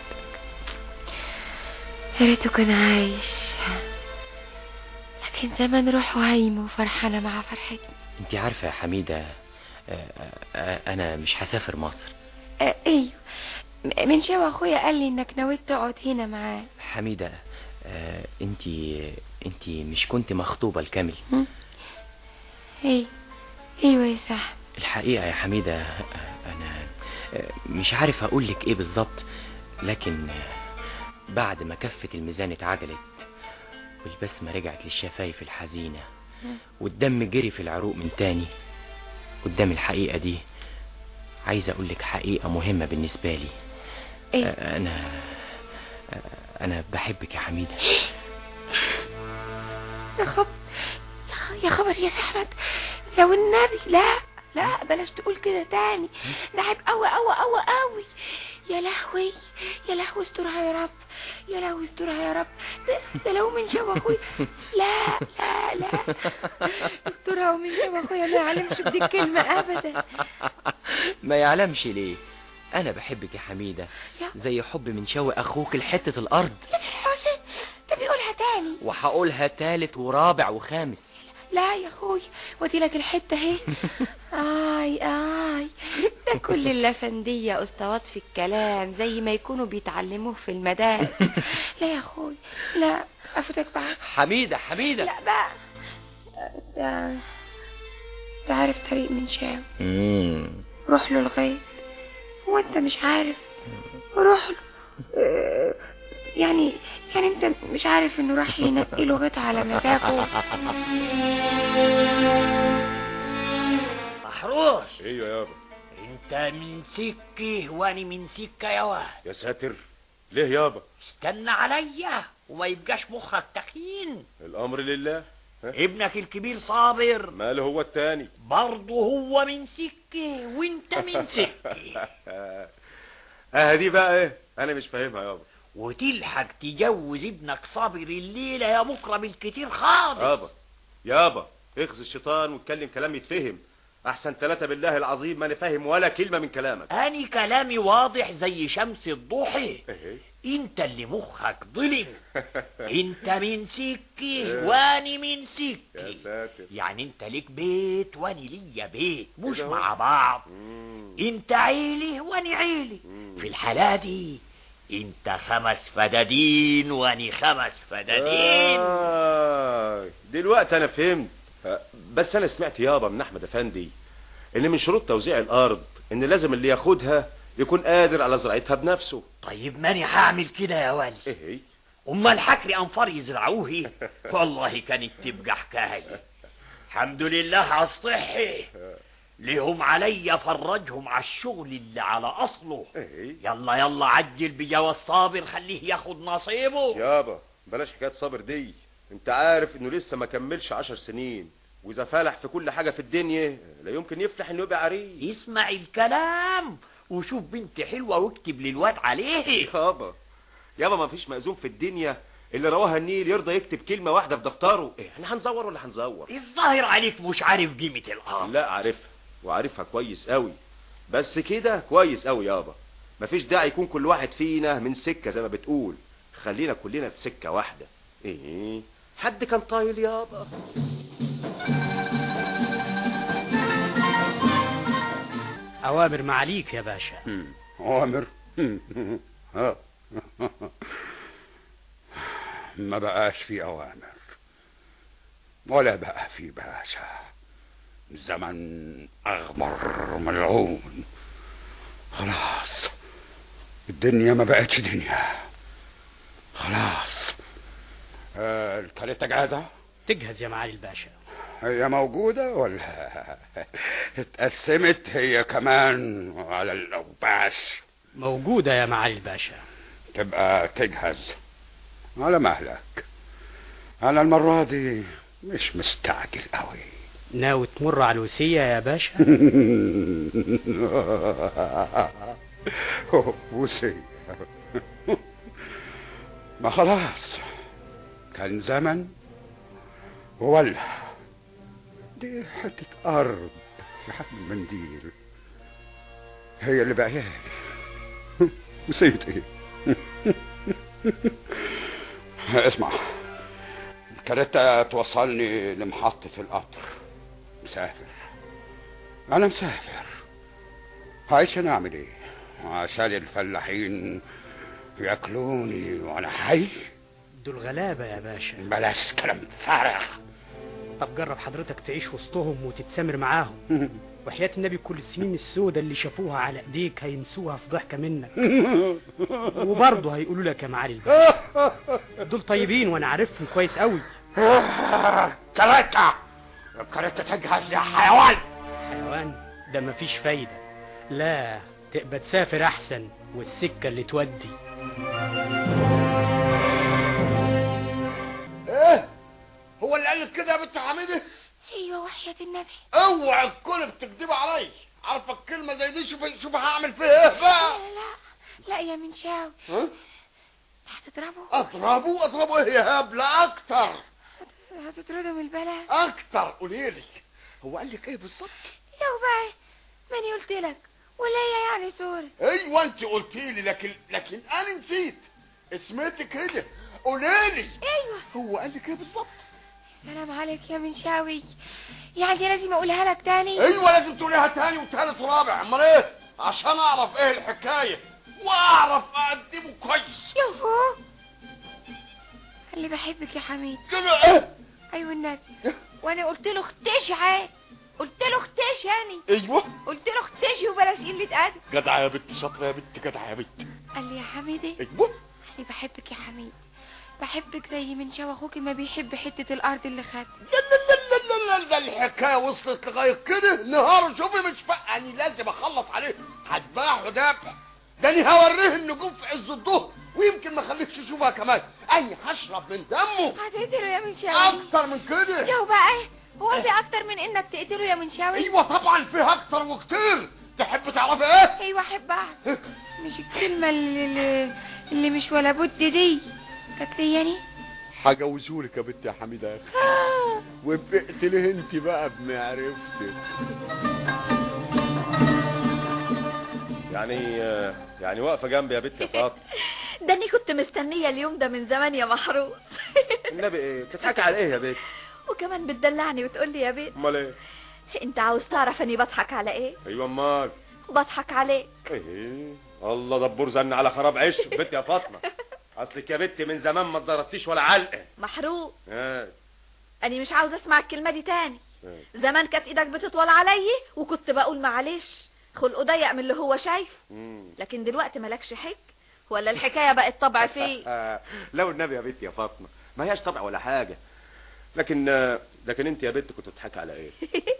يا ريته كان عايش لكن زمان روحه هايمة وفرحانة مع فرحتي انت عارفة يا حميدة آه، آه، أنا مش هسافر مصر آه ايوه م- من شو اخويا قال لي انك نويت تقعد هنا معاه حميدة آه، انت انت مش كنت مخطوبة لكامل ايوه ايوه يا صاحبي الحقيقة يا حميدة آه، أنا آه، مش عارف أقول لك إيه بالظبط لكن آه، بعد ما كفة الميزان اتعدلت والبسمة رجعت للشفايف الحزينة والدم جري في العروق من تاني قدام الحقيقة دي عايز أقول لك حقيقة مهمة بالنسبة لي إيه؟ آه، أنا آه، أنا بحبك يا حميدة يا خبر يا خ- يا خبر يا سحمد لو النبي لا لا بلاش تقول كده تاني ده عيب قوي قوي قوي قوي يا لهوي يا لهوي استرها يا رب يا لهوي استرها يا رب ده, ده لو من شو اخوي لا لا لا استرها ومن شو اخويا ما يعلمش بدي الكلمة ابدا ما يعلمش ليه أنا بحبك يا حميدة يا- زي حب من شوق أخوك لحتة الأرض حسين ده بيقولها تاني وهقولها تالت ورابع وخامس لا يا اخوي ودي لك الحته اهي اي اي ده كل اللفنديه اسطوات في الكلام زي ما يكونوا بيتعلموه في المدارس لا يا اخوي لا افوتك بقى حميدة حميدة لا بقى ده ده عارف طريق من شام مم. روح له الغيط هو انت مش عارف روح له آه، يعني يعني انت مش عارف انه راح ينقي له غيط على مزاجه محروس ايوه يابا انت من سكه وانا من سكه يا واد يا ساتر ليه يابا استنى عليا وما يبقاش مخك تخين الامر لله ها؟ ابنك الكبير صابر ماله هو التاني برضه هو من سكه وانت من سكه اه دي بقى ايه انا مش فاهمها يابا وتلحق تجوز ابنك صابر الليله يا بكره بالكتير خالص يابا يابا اخذ الشيطان واتكلم كلام يتفهم احسن ثلاثة بالله العظيم ما انا فاهم ولا كلمة من كلامك أني كلامي واضح زي شمس الضحى ايه انت اللي مخك ظلم انت من سكه إيه. واني من يا سكه ساتر يعني انت ليك بيت واني ليا بيت مش كده هو. مع بعض مم. انت عيلي واني عيلي مم. في الحالة دي انت خمس فدادين واني خمس فدادين آه دلوقتي انا فهمت آه، بس انا سمعت يابا من احمد افندي ان من شروط توزيع الارض ان لازم اللي ياخدها يكون قادر على زراعتها بنفسه طيب ماني هعمل كده يا ولي ايه هي امال حكري انفار يزرعوه والله كانت تبقى حكايه الحمد لله على الصحة ليهم عليا فرجهم على الشغل اللي على اصله ايه يلا يلا عجل بجواز صابر خليه ياخد نصيبه يابا بلاش حكايه صابر دي انت عارف انه لسه ما كملش عشر سنين واذا فلح في كل حاجه في الدنيا لا يمكن يفلح انه يبقى عريس اسمع الكلام وشوف بنت حلوة واكتب للواد عليه يابا يابا ما فيش مأذون في الدنيا اللي رواها النيل يرضى يكتب كلمه واحده في دفتره ايه احنا هنزور ولا هنزور الظاهر عليك مش عارف قيمة الارض لا عارفها وعارفها كويس قوي بس كده كويس قوي يابا مفيش داعي يكون كل واحد فينا من سكه زي ما بتقول خلينا كلنا في سكه واحده ايه حد كان طايل يابا أوامر معاليك يا باشا مم. أوامر ها. ما بقاش في أوامر ولا بقى في باشا زمن أغمر ملعون خلاص الدنيا ما بقتش دنيا خلاص آه، الكاريتا جاهزة تجهز يا معالي الباشا هي موجودة ولا اتقسمت هي كمان على الأوباش موجودة يا معالي الباشا تبقى تجهز على مهلك أنا المرة دي مش مستعجل قوي ناوي تمر على الوسية يا باشا وسي ما خلاص كان زمن وولع دي حتة أرض في حجم المنديل هي اللي بقيالي نسيت ايه اسمع الكاريتا توصلني لمحطة القطر مسافر أنا مسافر عايشين أعمل إيه عشان الفلاحين ياكلوني وأنا حي دول غلابة يا باشا بلاش كلام فارغ طب جرب حضرتك تعيش وسطهم وتتسامر معاهم وحياة النبي كل السنين السودة اللي شافوها على ايديك هينسوها في ضحكة منك وبرضه هيقولوا لك يا معالي الباشا دول طيبين وانا عارفهم كويس قوي كاريتا الكاريتا تجهز يا حيوان حيوان ده مفيش فايدة لا تبقى تسافر احسن والسكة اللي تودي ايه هو اللي قال لك كده يا بنت حميده ايوه وحياة النبي اوعى تكون بتكذب علي عارفه الكلمه زي دي شوف شوف هعمل فيها ايه بقى لا لا لا يا منشاوي ها؟ هتضربه اضربه اضربه ايه يا هبله اكتر هتطرده من البلد اكتر قولي لي هو قال لك ايه بالظبط لو بقى ماني قلت لك ولا هي يعني سوري ايوه انت قلتي لي لكن لكن انا نسيت اسمتك كده قولي لي ايوه هو قال لك ايه بالظبط سلام عليك يا منشاوي يعني لازم اقولها لك تاني ايوه لازم تقوليها تاني وتالت ورابع امال ايه عشان اعرف ايه الحكايه واعرف اقدمه كويس يوهو اللي بحبك يا حميد كده ايه ايوه النبي وانا قلت له اختشي عاد قلت له اختشي يعني ايوه قلت له اختشي وبلاش قلة أدب جدعه يا بت شاطره يا بت جدعه يا بت قال لي يا حميدي ايوه أنا بحبك يا حميد بحبك زي من شو أخوكي ما بيحب حتة الأرض اللي خدت لا لا ده الحكايه وصلت لغايه كده نهار شوفي مش فقعني لازم اخلص عليه هتباعه دافع ده انا هوريه النجوم في عز الظهر ويمكن ما اخليكش تشوفها كمان اني هشرب من دمه هتقتله يا منشاوي اكتر من كده يو بقى ايه هو في أكتر من إنك تقتله يا منشاوي ايوه طبعا فيها اكتر وكتير تحب تعرفي ايه ايوه احب اعرف مش الكلمة اللي, اللي, اللي مش ولا بد دي كانت لي يعني هجوزهولك يا بنت يا حميده يا اخي وبقت ليه انت بقى بمعرفتك يعني يعني واقفه جنبي يا بنت يا فاطمه ده اني كنت مستنية اليوم ده من زمان يا محروس النبي ايه بتضحكي على ايه يا بنت وكمان بتدلعني وتقول لي يا بيت امال ايه انت عاوز تعرف اني بضحك على ايه ايوه امال بضحك عليك ايه الله دبور زن على خراب عيش بنت يا فاطمه اصلك يا بنت من زمان ما اتضربتيش ولا علقه محروس اه اني مش عاوز اسمع الكلمة دي تاني اه. زمان كانت ايدك بتطول علي وكنت بقول معلش خلقه ضيق من اللي هو شايفه مم. لكن دلوقتي مالكش حج ولا الحكاية بقت طبع فيه لو النبي يا بنت يا فاطمه ما هياش طبع ولا حاجه لكن لكن انت يا بنت كنت بتضحكي على ايه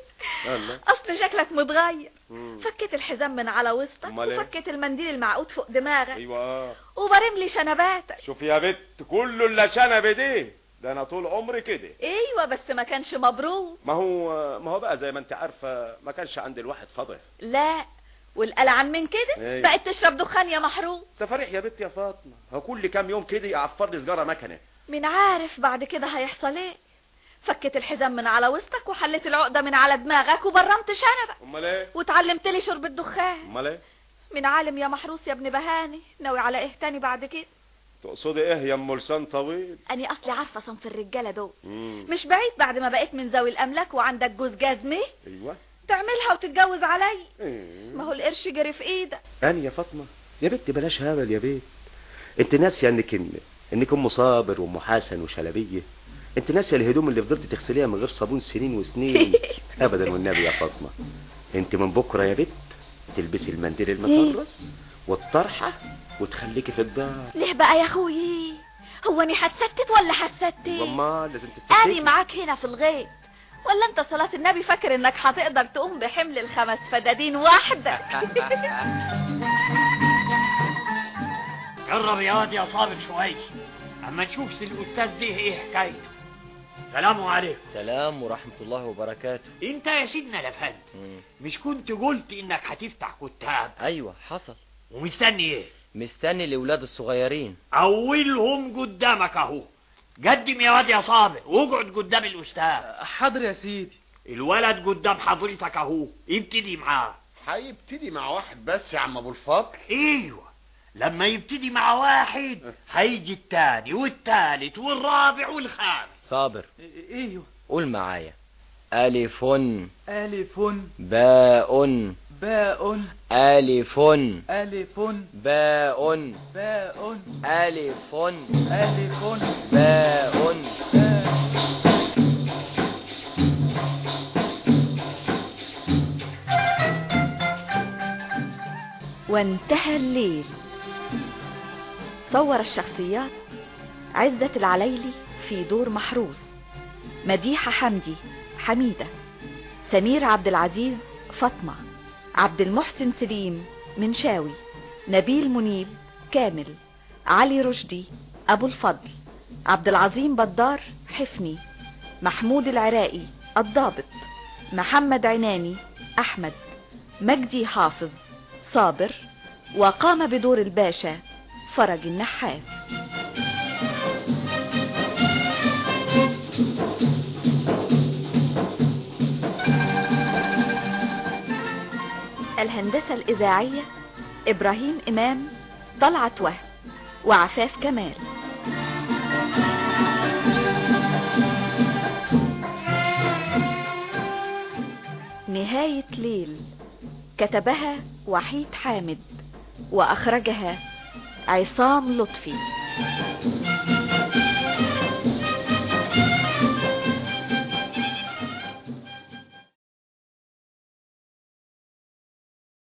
الله اصل شكلك متغير مم. فكيت الحزام من على وسطك أمال إيه؟ وفكيت المنديل المعقود فوق دماغك ايوه وبرم لي شنباتك شوف يا بنت كله الا شنب دي ده انا طول عمري كده ايوه بس ما كانش مبروك ما هو ما هو بقى زي ما انت عارفه ما كانش عند الواحد فضل لا والقلعان من كده أيوة. بقت تشرب دخان يا محروس تفاريح يا بنت يا فاطمه هو كل كام يوم كده يعفر لي سجاره مكنه مين عارف بعد كده هيحصل ايه فكيت الحزام من على وسطك وحليت العقدة من على دماغك وبرمت شنبك امال ايه وتعلمت لي شرب الدخان امال ايه من عالم يا محروس يا ابن بهاني ناوي على ايه تاني بعد كده تقصدي ايه يا ام لسان طويل اني اصلي عارفه صنف الرجاله دول مم. مش بعيد بعد ما بقيت من ذوي الاملاك وعندك جوز جزمه ايوه تعملها وتتجوز علي إيه. ما هو القرش جري في ايدك انا يا فاطمه يا بنت بلاش هبل يا بنت انت ناسيه انك انك ام صابر وام حسن وشلبيه انت ناسيه الهدوم اللي فضلت تغسليها من غير صابون سنين وسنين ابدا والنبي يا فاطمه انت من بكره يا بنت تلبسي المنديل المطرز والطرحه وتخليكي في الدار ليه بقى يا اخوي هو اني هتستت ولا هتستت وما لازم ادي تستفيدي معاك هنا في الغيط ولا انت صلاة النبي فاكر انك هتقدر تقوم بحمل الخمس فدادين وحدك جرب يا واد يا صابر شوية اما نشوف الاستاذ ده ايه حكايته سلام عليكم سلام ورحمة الله وبركاته انت يا سيدنا لفند مم. مش كنت قلت انك هتفتح كتاب ايوه حصل ومستني ايه مستني الاولاد الصغيرين اولهم قدامك اهو قدم يا واد يا صابر واقعد قدام الاستاذ حاضر يا سيدي الولد قدام حضرتك اهو ابتدي معاه هيبتدي مع واحد بس يا عم ابو الفضل ايوه لما يبتدي مع واحد هيجي التاني والتالت والرابع والخامس صابر ايوه قول معايا ألف ألف باء باء ألف ألف باء باء ألف ألف باء وانتهى الليل صور الشخصيات عزة العليلي في دور محروس مديحة حمدي حميدة سمير عبد العزيز فاطمة عبد المحسن سليم منشاوي نبيل منيب كامل علي رشدي أبو الفضل عبد العظيم بدار حفني محمود العراقي الضابط محمد عناني أحمد مجدي حافظ صابر وقام بدور الباشا فرج النحاس الهندسة الإذاعية إبراهيم إمام طلعت وهب وعفاف كمال نهاية ليل كتبها وحيد حامد وأخرجها عصام لطفي